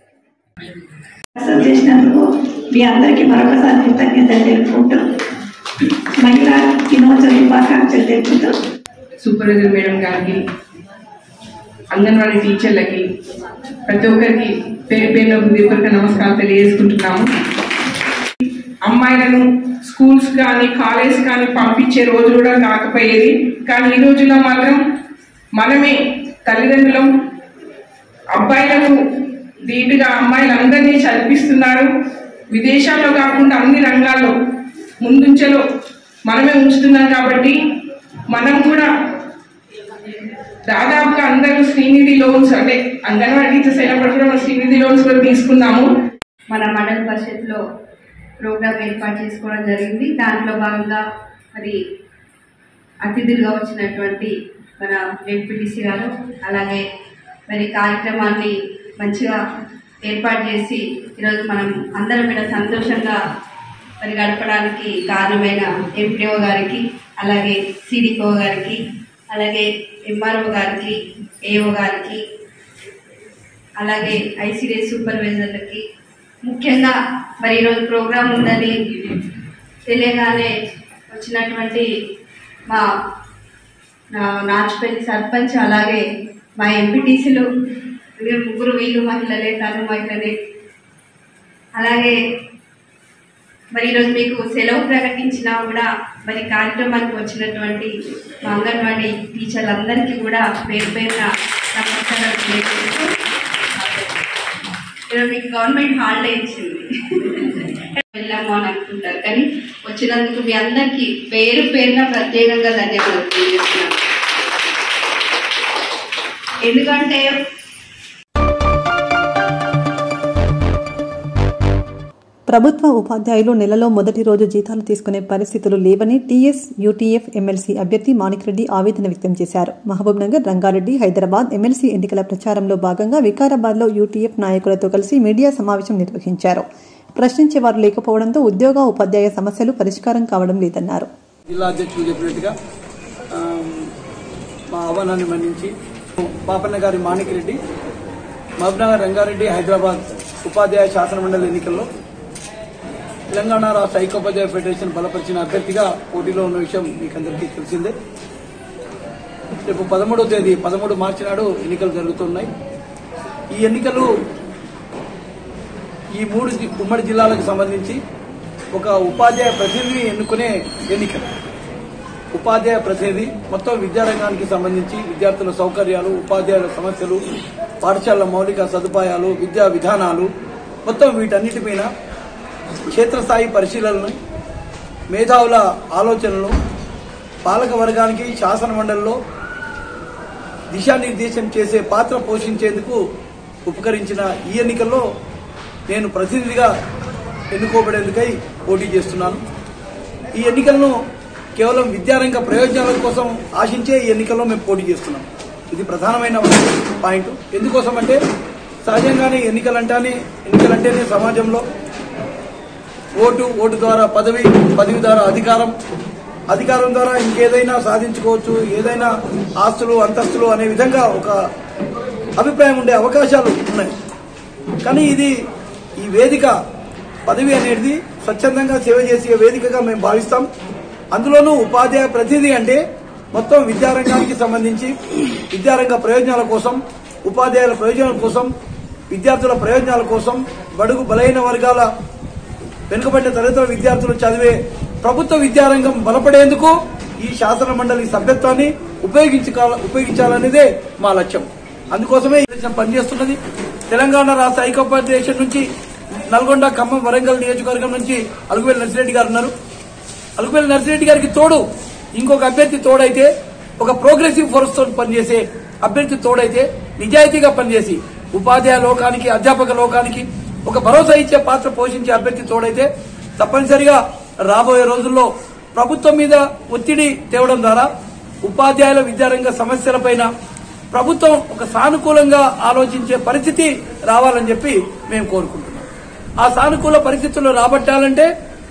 అసలు చేసినందుకు మీ అందరికీ మరొకసారి కృతజ్ఞతలు తెలుపుకుంటూ మహిళా దినోత్సవ శుభాకాంక్షలు తెలుపుతూ సూపర్వైజర్ మేడం గారికి అంగన్వాడీ టీచర్లకి ప్రతి ఒక్కరికి పేరు పేరున హృదయపూర్వక నమస్కారం తెలియజేసుకుంటున్నాము అమ్మాయిలను స్కూల్స్ కానీ కాలేజ్ కానీ పంపించే రోజు కూడా కాకపోయేది కానీ ఈ రోజుల్లో మాత్రం మనమే తల్లిదండ్రులం అబ్బాయిలకు ధీటుగా అమ్మాయిలందరినీ చదివిస్తున్నారు విదేశాల్లో కాకుండా అన్ని రంగాల్లో ముందుంచలో మనమే ఉంచుతున్నాం కాబట్టి మనం కూడా దాదాపుగా అందరూ శ్రీనిధి లోన్స్ అంటే అంగన్వాడీ టీచర్స్ అయినప్పుడు కూడా మనం శ్రీనిధి లోన్స్ కూడా తీసుకున్నాము మన మండల పరిషత్లో ప్రోగ్రామ్ ఏర్పాటు చేసుకోవడం జరిగింది దాంట్లో భాగంగా మరి అతిథులుగా వచ్చినటువంటి మన ఎంపీటీసీ గారు అలాగే మరి కార్యక్రమాన్ని మంచిగా ఏర్పాటు చేసి ఈరోజు మనం అందరం కూడా సంతోషంగా మరి గడపడానికి కారణమైన ఎంపీఓ గారికి అలాగే సిడిఓ గారికి అలాగే ఎంఆర్ఓ గారికి ఏఓ గారికి అలాగే ఐసీడీఎస్ సూపర్వైజర్లకి ముఖ్యంగా మరి ఈరోజు ప్రోగ్రాం ఉందని తెలియగానే వచ్చినటువంటి మా నా- నాచుపల్లి సర్పంచ్ అలాగే మా ఎంపీటీసీలు వీరు ముగ్గురు వీళ్ళు మహిళలే తను మహిళలే అలాగే మరి ఈరోజు మీకు సెలవు ప్రకటించినా కూడా మరి కార్యక్రమానికి వచ్చినటువంటి మా అంగన్వాడీ టీచర్లందరికీ కూడా పేరు పేరున నమస్కారాలు తెలియజేస్తూ ఈరోజు మీకు గవర్నమెంట్ హాలిడే ఇచ్చింది వెళ్ళాము అని అనుకుంటారు కానీ వచ్చినందుకు మీ అందరికీ పేరు పేరున ప్రత్యేకంగా ధన్యవాదాలు తెలియజేస్తున్నాను ఎందుకంటే ప్రభుత్వ ఉపాధ్యాయులు నెలలో మొదటి రోజు జీతాలు తీసుకునే పరిస్థితులు లేవని టీఎస్ యూటీఎఫ్ ఎమ్మెల్సీ అభ్యర్థి మాణిక్రెడ్డి ఆవేదన వ్యక్తం చేశారు మహబూబ్నగర్ రంగారెడ్డి హైదరాబాద్ ఎమ్మెల్సీ ఎన్నికల ప్రచారంలో భాగంగా వికారాబాద్లో యూటీఎఫ్ నాయకులతో కలిసి మీడియా సమావేశం నిర్వహించారు ప్రశ్నించేవారు లేకపోవడంతో ఉద్యోగ ఉపాధ్యాయ సమస్యలు పరిష్కారం కావడం లేదన్నారు జిల్లా అధ్యక్షులు చెప్పినట్టుగా ఆ, మా ఆహ్వానాన్ని మన్నించి పాపన్న గారి మాణిక్రెడ్డి మహబూబ్నగర్ రంగారెడ్డి హైదరాబాద్ ఉపాధ్యాయ శాసన మండలి ఎన్నికల్లో తెలంగాణ రాష్ట్ర ఐకోపాధ్యాయ ఫెడరేషన్ బలపరిచిన అభ్యర్థిగా పోటీలో ఉన్న విషయం మీకు అందరికీ తెలిసిందే రేపు పదమూడవ తేదీ పదమూడు మార్చి నాడు ఎన్నికలు జరుగుతున్నాయి ఈ ఎన్నికలు ఈ మూడు జి- ఉమ్మడి జిల్లాలకు సంబంధించి ఒక ఉపాధ్యాయ ప్రతినిధిని ఎన్నుకునే ఎన్నిక ఉపాధ్యాయ ప్రతినిధి మొత్తం విద్యారంగానికి సంబంధించి విద్యార్థుల సౌకర్యాలు ఉపాధ్యాయుల సమస్యలు పాఠశాలల మౌలిక సదుపాయాలు విద్యా విధానాలు మొత్తం వీటన్నిటిపైన క్షేత్రస్థాయి పరిశీలనలు మేధావుల ఆలోచనలు పాలక వర్గానికి శాసన మండలిలో దిశానిర్దేశం చేసే పాత్ర పోషించేందుకు ఉపకరించిన ఈ ఎన్నికల్లో నేను ప్రతినిధిగా ఎన్నుకోబడేందుకై పోటీ చేస్తున్నాను ఈ ఎన్నికలను కేవలం విద్యారంగ ప్రయోజనాల కోసం ఆశించే ఈ ఎన్నికల్లో మేము పోటీ చేస్తున్నాం ఇది ప్రధానమైన పాయింట్ ఎందుకోసం అంటే సహజంగానే ఎన్నికలంటానే ఎన్నికలంటేనే సమాజంలో ఓటు ఓటు ద్వారా పదవి పదవి ద్వారా అధికారం అధికారం ద్వారా ఇంకేదైనా సాధించుకోవచ్చు ఏదైనా ఆస్తులు అంతస్తులు అనే విధంగా ఒక అభిప్రాయం ఉండే అవకాశాలు ఉన్నాయి కానీ ఇది ఈ వేదిక పదవి అనేది స్వచ్ఛందంగా సేవ చేసే వేదికగా మేము భావిస్తాం అందులోనూ ఉపాధ్యాయ ప్రతినిధి అంటే మొత్తం విద్యారంగానికి సంబంధించి విద్యారంగ ప్రయోజనాల కోసం ఉపాధ్యాయుల ప్రయోజనాల కోసం విద్యార్థుల ప్రయోజనాల కోసం బడుగు బలహీన వర్గాల వెనుకబడిన తరగతుల విద్యార్థులు చదివే ప్రభుత్వ విద్యారంగం బలపడేందుకు ఈ శాసన మండలి సభ్యత్వాన్ని ఉపయోగించుకోవాలి ఉపయోగించాలనేదే మా లక్ష్యం అందుకోసమే ఈ దేశం పనిచేస్తున్నది తెలంగాణ రాష్ట్ర ఐక్యోపాధ్యక్షుల నుంచి నల్గొండ ఖమ్మం వరంగల్ నియోజకవర్గం నుంచి అలుగువేలి నర్సిరెడ్డి గారు ఉన్నారు అలుగువేలి నర్సిరెడ్డి గారికి తోడు ఇంకొక అభ్యర్థి తోడైతే ఒక ప్రోగ్రెసివ్ ఫోర్స్ తో పనిచేసే అభ్యర్థి తోడైతే నిజాయితీగా పనిచేసి ఉపాధ్యాయ లోకానికి అధ్యాపక లోకానికి ఒక భరోసా ఇచ్చే పాత్ర పోషించే అభ్యర్థి తోడైతే తప్పనిసరిగా రాబోయే రోజుల్లో ప్రభుత్వం మీద ఒత్తిడి తేవడం ద్వారా ఉపాధ్యాయుల విద్యారంగ సమస్యలపైన ప్రభుత్వం ఒక సానుకూలంగా ఆలోచించే పరిస్థితి రావాలని చెప్పి మేము కోరుకుంటున్నాం ఆ సానుకూల పరిస్థితుల్లో రాబట్టాలంటే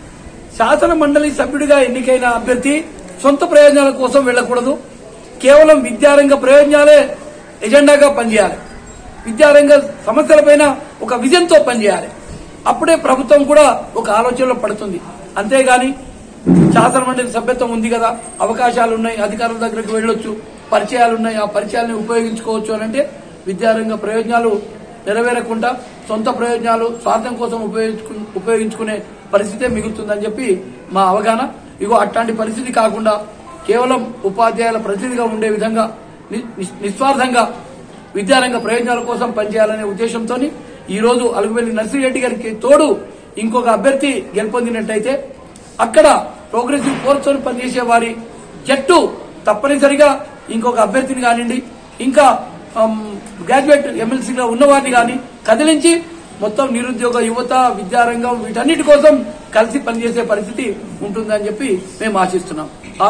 శాసన మండలి సభ్యుడిగా ఎన్నికైన అభ్యర్థి సొంత ప్రయోజనాల కోసం వెళ్లకూడదు కేవలం విద్యారంగ ప్రయోజనాలే ఎజెండాగా పనిచేయాలి విద్యారంగ సమస్యలపైన ఒక విజన్తో పనిచేయాలి అప్పుడే ప్రభుత్వం కూడా ఒక ఆలోచనలో పడుతుంది అంతేగాని శాసన మండలి సభ్యత్వం ఉంది కదా అవకాశాలు ఉన్నాయి అధికారుల దగ్గరకు వెళ్ళొచ్చు పరిచయాలు ఉన్నాయి ఆ పరిచయాలను ఉపయోగించుకోవచ్చు అని అంటే విద్యారంగ ప్రయోజనాలు నెరవేరకుండా సొంత ప్రయోజనాలు స్వార్థం కోసం ఉపయోగించుకు- ఉపయోగించుకునే పరిస్థితే మిగులుతుందని చెప్పి మా అవగాహన ఇగో అట్లాంటి పరిస్థితి కాకుండా కేవలం ఉపాధ్యాయుల ప్రతినిధిగా ఉండే విధంగా ని- ని- నిస్వార్థంగా విద్యారంగ ప్రయోజనాల కోసం పనిచేయాలనే ఉద్దేశంతో ఈ రోజు అలుగువెల్లి నర్సిరెడ్డి గారికి తోడు ఇంకొక అభ్యర్థి గెలుపొందినట్టయితే అక్కడ ప్రోగ్రెసివ్ ఫోర్స్ తో పనిచేసే వారి జట్టు తప్పనిసరిగా ఇంకొక అభ్యర్థిని కానివ్వండి ఇంకా ఆమ్, గ్రాడ్యుయేట్ ఎమ్మెల్సీగా ఉన్నవారిని కానీ కదిలించి మొత్తం నిరుద్యోగ యువత విద్యారంగం వీటన్నిటి కోసం కలిసి పనిచేసే పరిస్థితి ఉంటుందని చెప్పి మేము ఆశిస్తున్నాం ఆ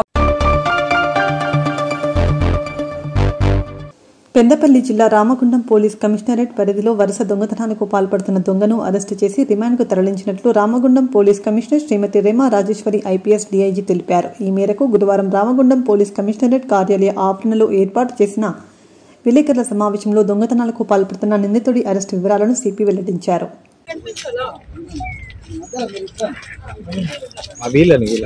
పెద్దపల్లి జిల్లా రామగుండం పోలీస్ కమిషనరేట్ పరిధిలో వరుస దొంగతనానికి పాల్పడుతున్న దొంగను అరెస్టు చేసి రిమాండ్కు తరలించినట్లు Ramagundam police commissioner Shrimati Rema Rajeshwari IPS DIG తెలిపారు ఈ మేరకు గురువారం రామగుండం పోలీస్ కమిషనరేట్ కార్యాలయ ఆవరణలో ఏర్పాటు చేసిన విలేకరుల సమావేశంలో దొంగతనాలకు పాల్పడుతున్న నిందితుడి అరెస్టు వివరాలను సిపి వెల్లడించారు వీళ్ళని వీళ్ళ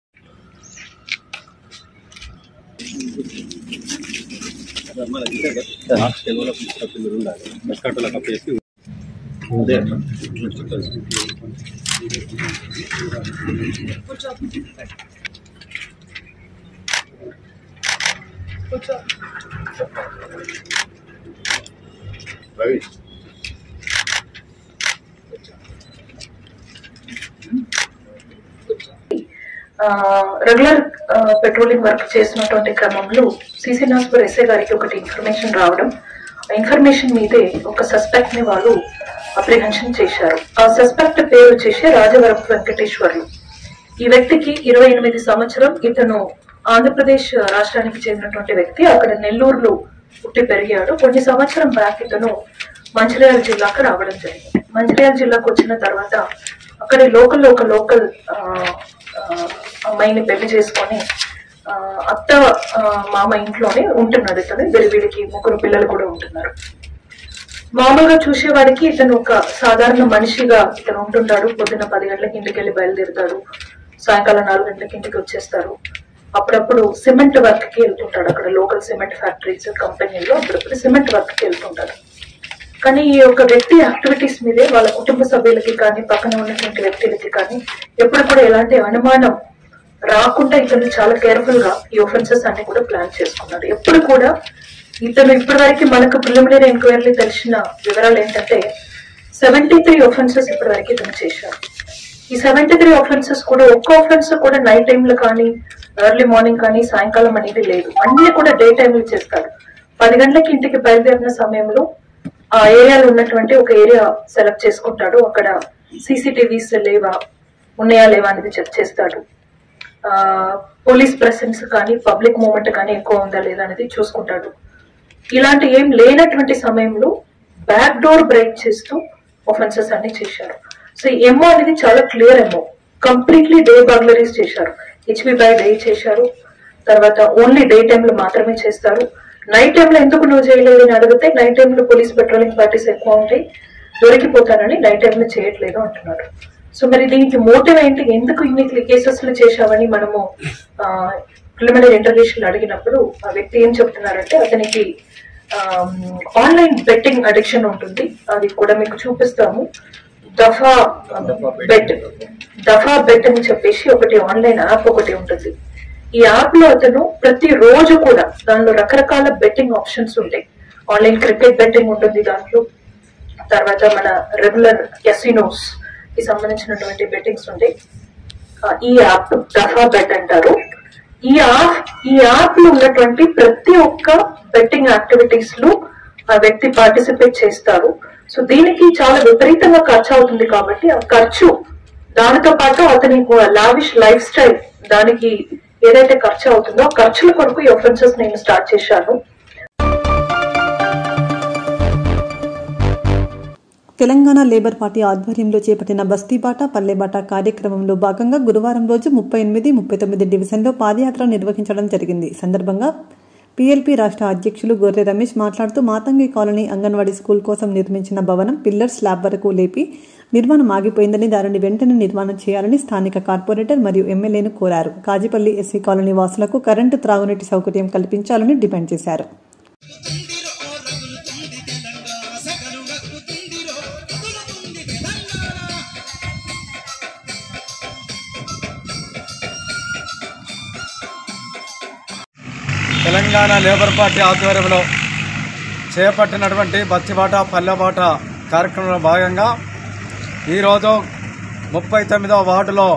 రవి రెగ్యులర్ పెట్రోలింగ్ వర్క్ చేస్తున్నటువంటి క్రమంలో సిసి నాస్పూర్ ఎస్ఐ గారికి ఒకటి ఇన్ఫర్మేషన్ రావడం ఆ ఇన్ఫర్మేషన్ మీదే ఒక సస్పెక్ట్ ని వాళ్ళు అప్రిహెన్షన్ చేశారు ఆ సస్పెక్ట్ పేరు వచ్చేసి రాజవరపు వెంకటేశ్వర్లు ఈ వ్యక్తికి ఇరవై ఎనిమిది సంవత్సరం ఇతను ఆంధ్రప్రదేశ్ రాష్ట్రానికి చెందినటువంటి వ్యక్తి అక్కడ నెల్లూరులో పుట్టి పెరిగాడు కొన్ని సంవత్సరం బ్యాక్ ఇతను మంచిర్యాల జిల్లాకు రావడం జరిగింది మంచిర్యాల జిల్లాకు వచ్చిన తర్వాత అక్కడి లోకల్ ఒక లోకల్ అమ్మాయిని పెళ్లి చేసుకొని ఆ, అత్త ఆ, మామ ఇంట్లోనే ఉంటున్నాడు ఇతను వీరి- వీడికి ముగ్గురు పిల్లలు కూడా ఉంటున్నారు మామూలుగా చూసేవాడికి ఇతను ఒక సాధారణ మనిషిగా ఇతను ఉంటుంటాడు పొద్దున పది గంటలకి ఇంటికి వెళ్ళి బయలుదేరుతాడు సాయంకాలం నాలుగు గంటలకి ఇంటికి వచ్చేస్తారు అప్పుడప్పుడు సిమెంట్ వర్క్ కి వెళ్తుంటాడు అక్కడ లోకల్ సిమెంట్ ఫ్యాక్టరీస్ కంపెనీలో అప్పుడప్పుడు సిమెంట్ వర్క్ కి వెళ్తుంటాడు కానీ ఈ యొక్క వ్యక్తి యాక్టివిటీస్ మీదే వాళ్ళ కుటుంబ సభ్యులకి కానీ పక్కన ఉన్నటువంటి వ్యక్తులకి కానీ ఎప్పుడు కూడా ఎలాంటి అనుమానం రాకుండా ఇతను చాలా కేర్ఫుల్ గా ఈ ఒఫెన్సెస్ అన్ని కూడా ప్లాన్ చేసుకున్నాడు ఎప్పుడు కూడా ఇతను ఇప్పటివరకు మనకు ప్రిలిమినరీ ఎంక్వైరీ తెలిసిన వివరాలు ఏంటంటే సెవెంటీ త్రీ ఒఫెన్సెస్ ఇప్పటివరకు ఇతను చేశారు ఈ సెవెంటీ త్రీ ఆఫెన్సెస్ కూడా ఒక్క ఆఫెన్స్ కూడా నైట్ టైంలో కానీ ఎర్లీ మార్నింగ్ కానీ సాయంకాలం అనేది లేదు అన్ని కూడా డే టైంలో చేస్తాడు పది గంటలకి ఇంటికి బయలుదేరిన సమయంలో ఆ ఏరియాలో ఉన్నటువంటి ఒక ఏరియా సెలెక్ట్ చేసుకుంటాడు అక్కడ సీసీటీవీస్ లేవా ఉన్నాయా లేవా అనేది చెక్ చేస్తాడు ఆ పోలీస్ ప్రెసెన్స్ కానీ పబ్లిక్ మూమెంట్ కానీ ఎక్కువ ఉందా లేదా అనేది చూసుకుంటాడు ఇలాంటి ఏం లేనటువంటి సమయంలో బ్యాక్ డోర్ బ్రేక్ చేస్తూ ఒఫెన్సెస్ అన్ని చేశారు సో ఎంఓ అనేది చాలా clear MO completely day burglaries చేశారు హెచ్బి బై డే చేశారు తర్వాత ఓన్లీ డే టైంలో మాత్రమే చేస్తారు నైట్ టైంలో ఎందుకు నువ్వు చేయలేదు అని అడిగితే నైట్ టైంలో పోలీస్ పెట్రోలింగ్ పార్టీస్ ఎక్కువ ఉంటాయి దొరికిపోతానని నైట్ టైంలో చేయట్లేదు అంటున్నారు సో మరి దీనికి మోటివ్ ఏంటి ఎందుకు ఇన్ని కేసెస్ లో చేశామని మనము ప్రిలిమినరీ ఇంటర్వ్యూషన్ అడిగినప్పుడు ఆ వ్యక్తి ఏం చెప్తున్నారంటే అతనికి ఆన్లైన్ బెట్టింగ్ అడిక్షన్ ఉంటుంది అది కూడా మీకు చూపిస్తాము దఫా బెట్ దఫా బెట్ అని చెప్పేసి ఒకటి ఆన్లైన్ యాప్ ఒకటి ఉంటుంది ఈ యాప్ లో అతను ప్రతి రోజు కూడా దానిలో రకరకాల బెట్టింగ్ ఆప్షన్స్ ఉంటాయి ఆన్లైన్ క్రికెట్ బెట్టింగ్ ఉంటుంది దాంట్లో తర్వాత మన రెగ్యులర్ కెసినోస్ కి సంబంధించినటువంటి బెట్టింగ్స్ ఉంటాయి ఆ, ఈ యాప్ దఫా బెట్ అంటారు ఈ యాప్ ఈ యాప్ లో ఉన్నటువంటి ప్రతి ఒక్క బెట్టింగ్ యాక్టివిటీస్ లో ఆ వ్యక్తి పార్టిసిపేట్ చేస్తారు సో దీనికి చాలా విపరీతంగా ఖర్చు అవుతుంది కాబట్టి ఆ ఖర్చు దానితో పాటు అతని లావిష్ లైఫ్ స్టైల్ దానికి ఏదైతే ఖర్చు అవుతుందో ఆ ఖర్చుల కొరకు ఈ ఒఫెన్సెస్ నేను స్టార్ట్ చేశాను తెలంగాణ లేబర్ పార్టీ ఆధ్వర్యంలో చేపట్టిన బస్తీబాట పల్లెబాట కార్యక్రమంలో భాగంగా గురువారం రోజు ముప్పై ఎనిమిది ముప్పై తొమ్మిది డివిజన్లో పాదయాత్ర నిర్వహించడం జరిగింది ఈ సందర్భంగా పీఎల్పీ రాష్ట్ర అధ్యక్షులు గొర్రె రమేష్ మాట్లాడుతూ మాతంగి కాలనీ అంగన్వాడీ స్కూల్ కోసం నిర్మించిన భవనం పిల్లర్ స్లాబ్ వరకు లేపి నిర్మాణం ఆగిపోయిందని దానిని వెంటనే నిర్మాణం చేయాలని స్థానిక కార్పొరేటర్ మరియు ఎమ్మెల్యేను కోరారు కాజిపల్లి ఎస్సీ కాలనీ వాసులకు కరెంటు త్రాగునీటి సౌకర్యం కల్పించాలని డిమాండ్ చేశారు తెలంగాణ లేబర్ పార్టీ ఆధ్వర్యంలో చేపట్టినటువంటి బత్తిబాట పల్లెబాట కార్యక్రమంలో భాగంగా ఈరోజు ముప్పై తొమ్మిదవ వార్డులో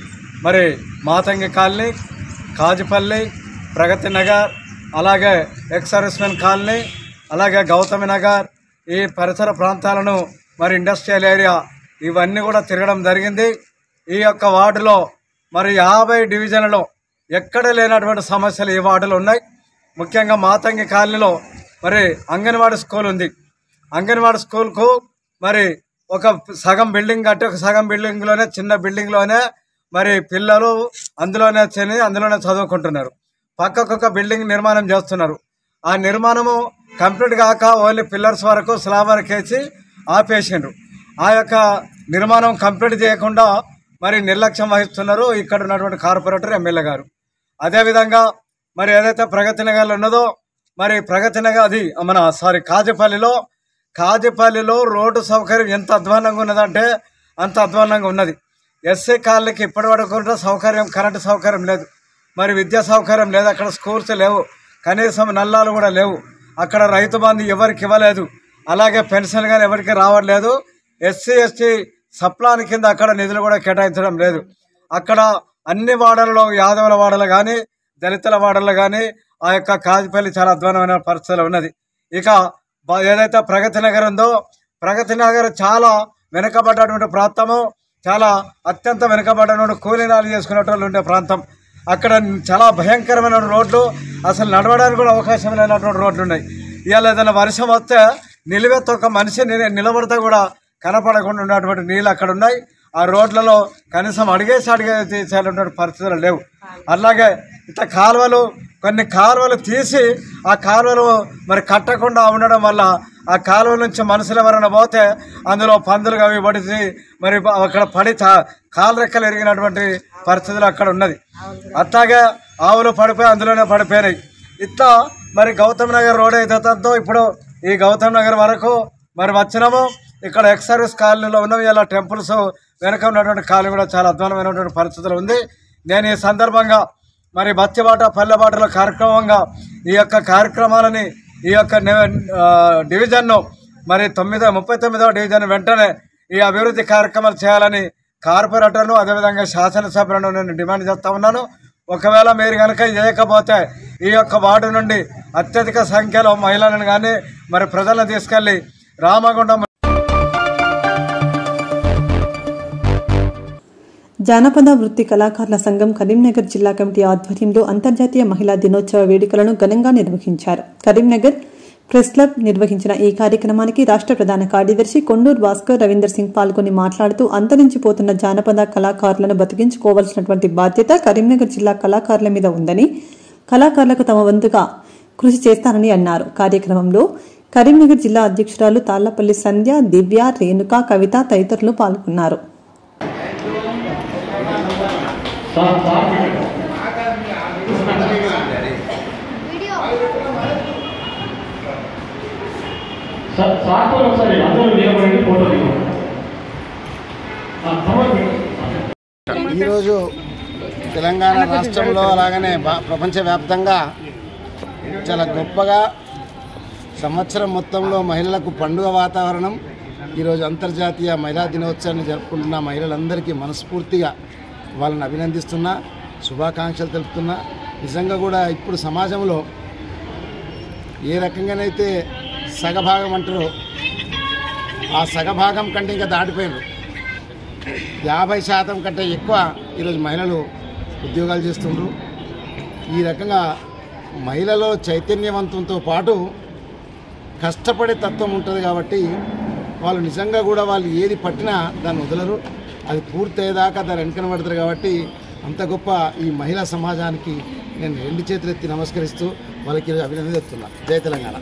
మరి మాతంగి కాలనీ కాజిపల్లి ప్రగతి నగర్ అలాగే ఎక్స్ సర్వీస్మెన్ కాలనీ అలాగే గౌతమి నగర్ ఈ పరిసర ప్రాంతాలను మరి ఇండస్ట్రియల్ ఏరియా ఇవన్నీ కూడా తిరగడం జరిగింది ఈ యొక్క వార్డులో మరి యాభై డివిజన్లలో ఎక్కడ లేనటువంటి సమస్యలు ఈ వార్డులో ఉన్నాయి ముఖ్యంగా మాతంగి కాలనీలో మరి అంగన్వాడీ స్కూల్ ఉంది అంగన్వాడీ స్కూల్కు మరి ఒక సగం బిల్డింగ్ కట్టి ఒక సగం బిల్డింగ్లోనే చిన్న బిల్డింగ్లోనే మరి పిల్లలు అందులోనే తిని అందులోనే చదువుకుంటున్నారు పక్కకు ఒక బిల్డింగ్ నిర్మాణం చేస్తున్నారు ఆ నిర్మాణము కంప్లీట్ కాక ఓన్లీ పిల్లర్స్ వరకు స్లాబ్ వరకు వేసి ఆపేసిండ్రు ఆ యొక్క నిర్మాణం కంప్లీట్ చేయకుండా మరి నిర్లక్ష్యం వహిస్తున్నారు ఇక్కడ ఉన్నటువంటి కార్పొరేటర్ ఎమ్మెల్యే గారు అదేవిధంగా మరి ఏదైతే ప్రగతి నగర్లో ఉన్నదో మరి ప్రగతి నగర్ అది మన సారీ కాజపల్లిలో కాజపల్లిలో రోడ్డు సౌకర్యం ఎంత అధ్వానంగా ఉన్నదంటే అంత అధ్వానంగా ఉన్నది ఎస్సీ కాలనీకి ఇప్పటి వరకు కూడా సౌకర్యం కరెంటు సౌకర్యం లేదు మరి విద్యా సౌకర్యం లేదు అక్కడ స్కూల్స్ లేవు కనీసం నల్లాలు కూడా లేవు అక్కడ రైతు బంధు ఎవరికి ఇవ్వలేదు అలాగే పెన్షన్ కానీ ఎవరికి రావట్లేదు ఎస్సీ ఎస్టీ సప్లాన్ కింద అక్కడ నిధులు కూడా కేటాయించడం లేదు అక్కడ అన్ని వాడలలో యాదవుల వాడలు కానీ దళితుల వాడలు కానీ ఆ యొక్క కాజిపల్లి చాలా అధ్వానమైన పరిస్థితులు ఉన్నది ఇక బ- ఏదైతే ప్రగతి నగర్ ఉందో ప్రగతి నగర్ చాలా వెనుకబడ్డటువంటి ప్రాంతము చాలా అత్యంత వెనుకబడిన కూలీనాలు చేసుకునే వాళ్ళు ఉండే ప్రాంతం అక్కడ చాలా భయంకరమైన రోడ్లు అసలు నడవడానికి కూడా అవకాశం లేనటువంటి రోడ్లు ఉన్నాయి ఇవాళ ఏదైనా వర్షం వస్తే నిలువెత్త ఒక మనిషి ని- నిలబడితే కూడా కనపడకుండా ఉన్నటువంటి నీళ్ళు అక్కడ ఉన్నాయి ఆ రోడ్లలో కనీసం అడిగేసి అడిగే తీసేటువంటి పరిస్థితులు లేవు అలాగే ఇట్లా కాలువలు కొన్ని కాలువలు తీసి ఆ కాలువలు మరి కట్టకుండా ఉండడం వల్ల ఆ కాలువ నుంచి మనుషులు ఎవరైనా పోతే అందులో పందులు అవి పడిచి మరి అక్కడ పడి చా- కాలు రెక్కలు ఎరిగినటువంటి పరిస్థితులు అక్కడ ఉన్నది అట్లాగే ఆవులు పడిపోయి అందులోనే పడిపోయినాయి ఇట్లా మరి గౌతమ్ నగర్ రోడ్ అయితే ఇప్పుడు ఈ గౌతమ్ నగర్ వరకు మరి వచ్చినాము ఇక్కడ ఎక్స్ సర్వీస్ కాలనీలో ఉన్నాం ఇలా టెంపుల్స్ వెనక ఉన్నటువంటి కాలనీ కూడా చాలా అధ్వానమైనటువంటి పరిస్థితులు ఉంది నేను ఈ సందర్భంగా మరి బత్తిబాట పల్లెబాటల కార్యక్రమంగా ఈ యొక్క కార్యక్రమాలని ఈ యొక్క ని- ఆ, డివిజన్ను మరి తొమ్మిదో ముప్పై తొమ్మిదవ డివిజన్ వెంటనే ఈ అభివృద్ధి కార్యక్రమాలు చేయాలని కార్పొరేటర్ను అదేవిధంగా శాసనసభ్యులను నేను డిమాండ్ చేస్తా ఉన్నాను ఒకవేళ మీరు కనుక చేయకపోతే ఈ యొక్క వార్డు నుండి అత్యధిక సంఖ్యలో మహిళలను కానీ మరి ప్రజలను తీసుకెళ్లి రామగుండం జానపద వృత్తి కళాకారుల సంఘం కరీంనగర్ జిల్లా కమిటీ ఆధ్వర్యంలో అంతర్జాతీయ మహిళా దినోత్సవ వేడుకలను ఘనంగా నిర్వహించారు కరీంనగర్ ప్రెస్ క్లబ్ నిర్వహించిన ఈ కార్యక్రమానికి రాష్ట్ర ప్రధాన కార్యదర్శి కొండూరు భాస్కర్ రవీందర్ సింగ్ పాల్గొని మాట్లాడుతూ అంతరించిపోతున్న జానపద కళాకారులను బతికించుకోవాల్సినటువంటి బాధ్యత కరీంనగర్ జిల్లా కళాకారుల మీద ఉందని కళాకారులకు తమ వంతుగా కృషి చేస్తానని అన్నారు కార్యక్రమంలో కరీంనగర్ జిల్లా అధ్యక్షురాలు తాళ్లపల్లి సంధ్య దివ్య రేణుక కవిత తదితరులు పాల్గొన్నారు సార్ ఒకసారి అందరూ నిలబడి ఫోటో దిగండి. ఆ, తర్వాత ఈరోజు తెలంగాణ రాష్ట్రంలో అలాగనే బా- ప్రపంచవ్యాప్తంగా చాలా గొప్పగా సంవత్సరం మొత్తంలో మహిళలకు పండుగ వాతావరణం ఈరోజు అంతర్జాతీయ మహిళా దినోత్సవాన్ని జరుపుకుంటున్న మహిళలందరికీ మనస్ఫూర్తిగా వాళ్ళని అభినందిస్తున్నా శుభాకాంక్షలు తెలుపుతున్నా నిజంగా కూడా ఇప్పుడు సమాజంలో ఏ రకంగానైతే సగభాగం అంటారో ఆ సగభాగం కంటే ఇంకా దాటిపోయారు యాభై శాతం కంటే ఎక్కువ ఈరోజు మహిళలు ఉద్యోగాలు చేస్తుండ్రు ఈ రకంగా మహిళలో చైతన్యవంతంతో పాటు కష్టపడే తత్వం ఉంటుంది కాబట్టి వాళ్ళు నిజంగా కూడా వాళ్ళు ఏది పట్టినా దాన్ని వదలరు అది పూర్తయ్యేదాకా దాన్ని వెనుకన పడతారు కాబట్టి అంత గొప్ప ఈ మహిళా సమాజానికి నేను రెండు చేతులు ఎత్తి నమస్కరిస్తూ వాళ్ళకి ఈరోజు అభినందన చెప్తున్నా జై తెలంగాణ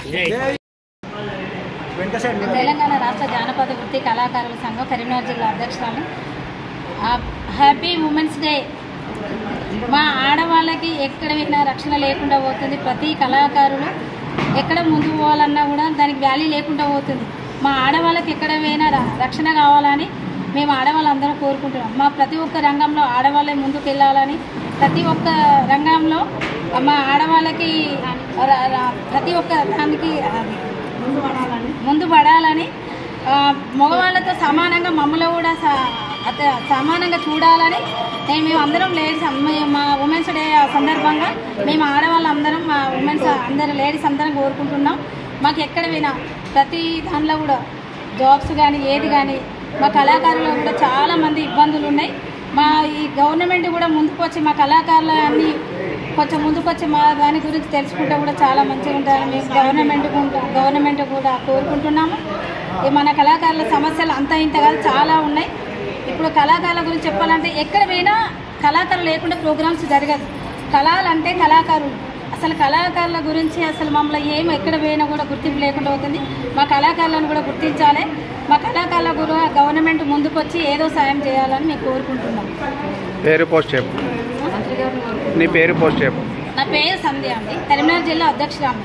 తెలంగాణ రాష్ట్ర జానపద వృత్తి కళాకారుల సంఘం కరీంనగర్ జిల్లా అధ్యక్షురాలు ఆ, హ్యాపీ ఉమెన్స్ డే మా ఆడవాళ్ళకి ఎక్కడ వెళ్ళినా రక్షణ లేకుండా పోతుంది ప్రతి కళాకారులు ఎక్కడ ముందుకు పోవాలన్నా కూడా దానికి వాల్యూ లేకుండా పోతుంది మా ఆడవాళ్ళకి ఎక్కడ పోయినా ర- రక్షణ కావాలని మేము ఆడవాళ్ళందరం కోరుకుంటున్నాం మా ప్రతి ఒక్క రంగంలో ఆడవాళ్ళే ముందుకు వెళ్ళాలని ప్రతి ఒక్క రంగంలో మా ఆడవాళ్ళకి ర- ర- ప్రతి ఒక్క దానికి అది ముందు పడాలని ముందు పడాలని ఆ, మగవాళ్ళతో సమానంగా మమ్మల్ని కూడా స- అత- సమానంగా చూడాలని నేను మేము అందరం లేడీస్ మా ఉమెన్స్ డే సందర్భంగా మేము ఆడవాళ్ళందరం మా ఉమెన్స్ అందరు లేడీస్ అందరం కోరుకుంటున్నాం మాకు ఎక్కడ పోయినా ప్రతి దానిలో కూడా జాబ్స్ కానీ ఏది కానీ మా కళాకారులు కూడా చాలా మంది ఇబ్బందులు ఉన్నాయి మా ఈ గవర్నమెంట్ కూడా ముందుకు వచ్చి మా కళాకారుల అన్ని కొంచెం ముందుకు వచ్చి మా దాని గురించి తెలుసుకుంటే కూడా చాలా మంచిగా ఉంటుందని మేము గవర్నమెంట్ గవర్నమెంట్ కూడా కోరుకుంటున్నాము ఈ మన కళాకారుల సమస్యలు అంత ఇంత కాదు చాలా ఉన్నాయి ఇప్పుడు కళాకారుల గురించి చెప్పాలంటే ఎక్కడ పోయినా కళాకారులు లేకుండా ప్రోగ్రామ్స్ జరగదు కళలు అంటే కళాకారులు అసలు కళాకారుల గురించి అసలు మమ్మల్ని ఏం ఎక్కడ పోయినా కూడా గుర్తింపు లేకుండా అవుతుంది మా కళాకారులను కూడా గుర్తించాలి మా కళాకారుల గురు గవర్నమెంట్ ముందుకొచ్చి ఏదో సాయం చేయాలని మేము కోరుకుంటున్నాం పేరు పోస్ట్ చెప్పు మంత్రి గారిని కోరుకుంటున్నాం. నీ పేరు పోస్ట్ చెప్పు నా పేరు సంధ్య అండి కరీంనగర్ జిల్లా అధ్యక్షురాలు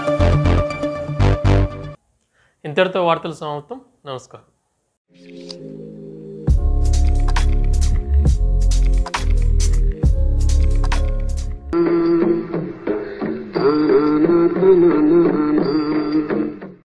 ఇంతటితో వార్తలు సమాప్తం నమస్కారం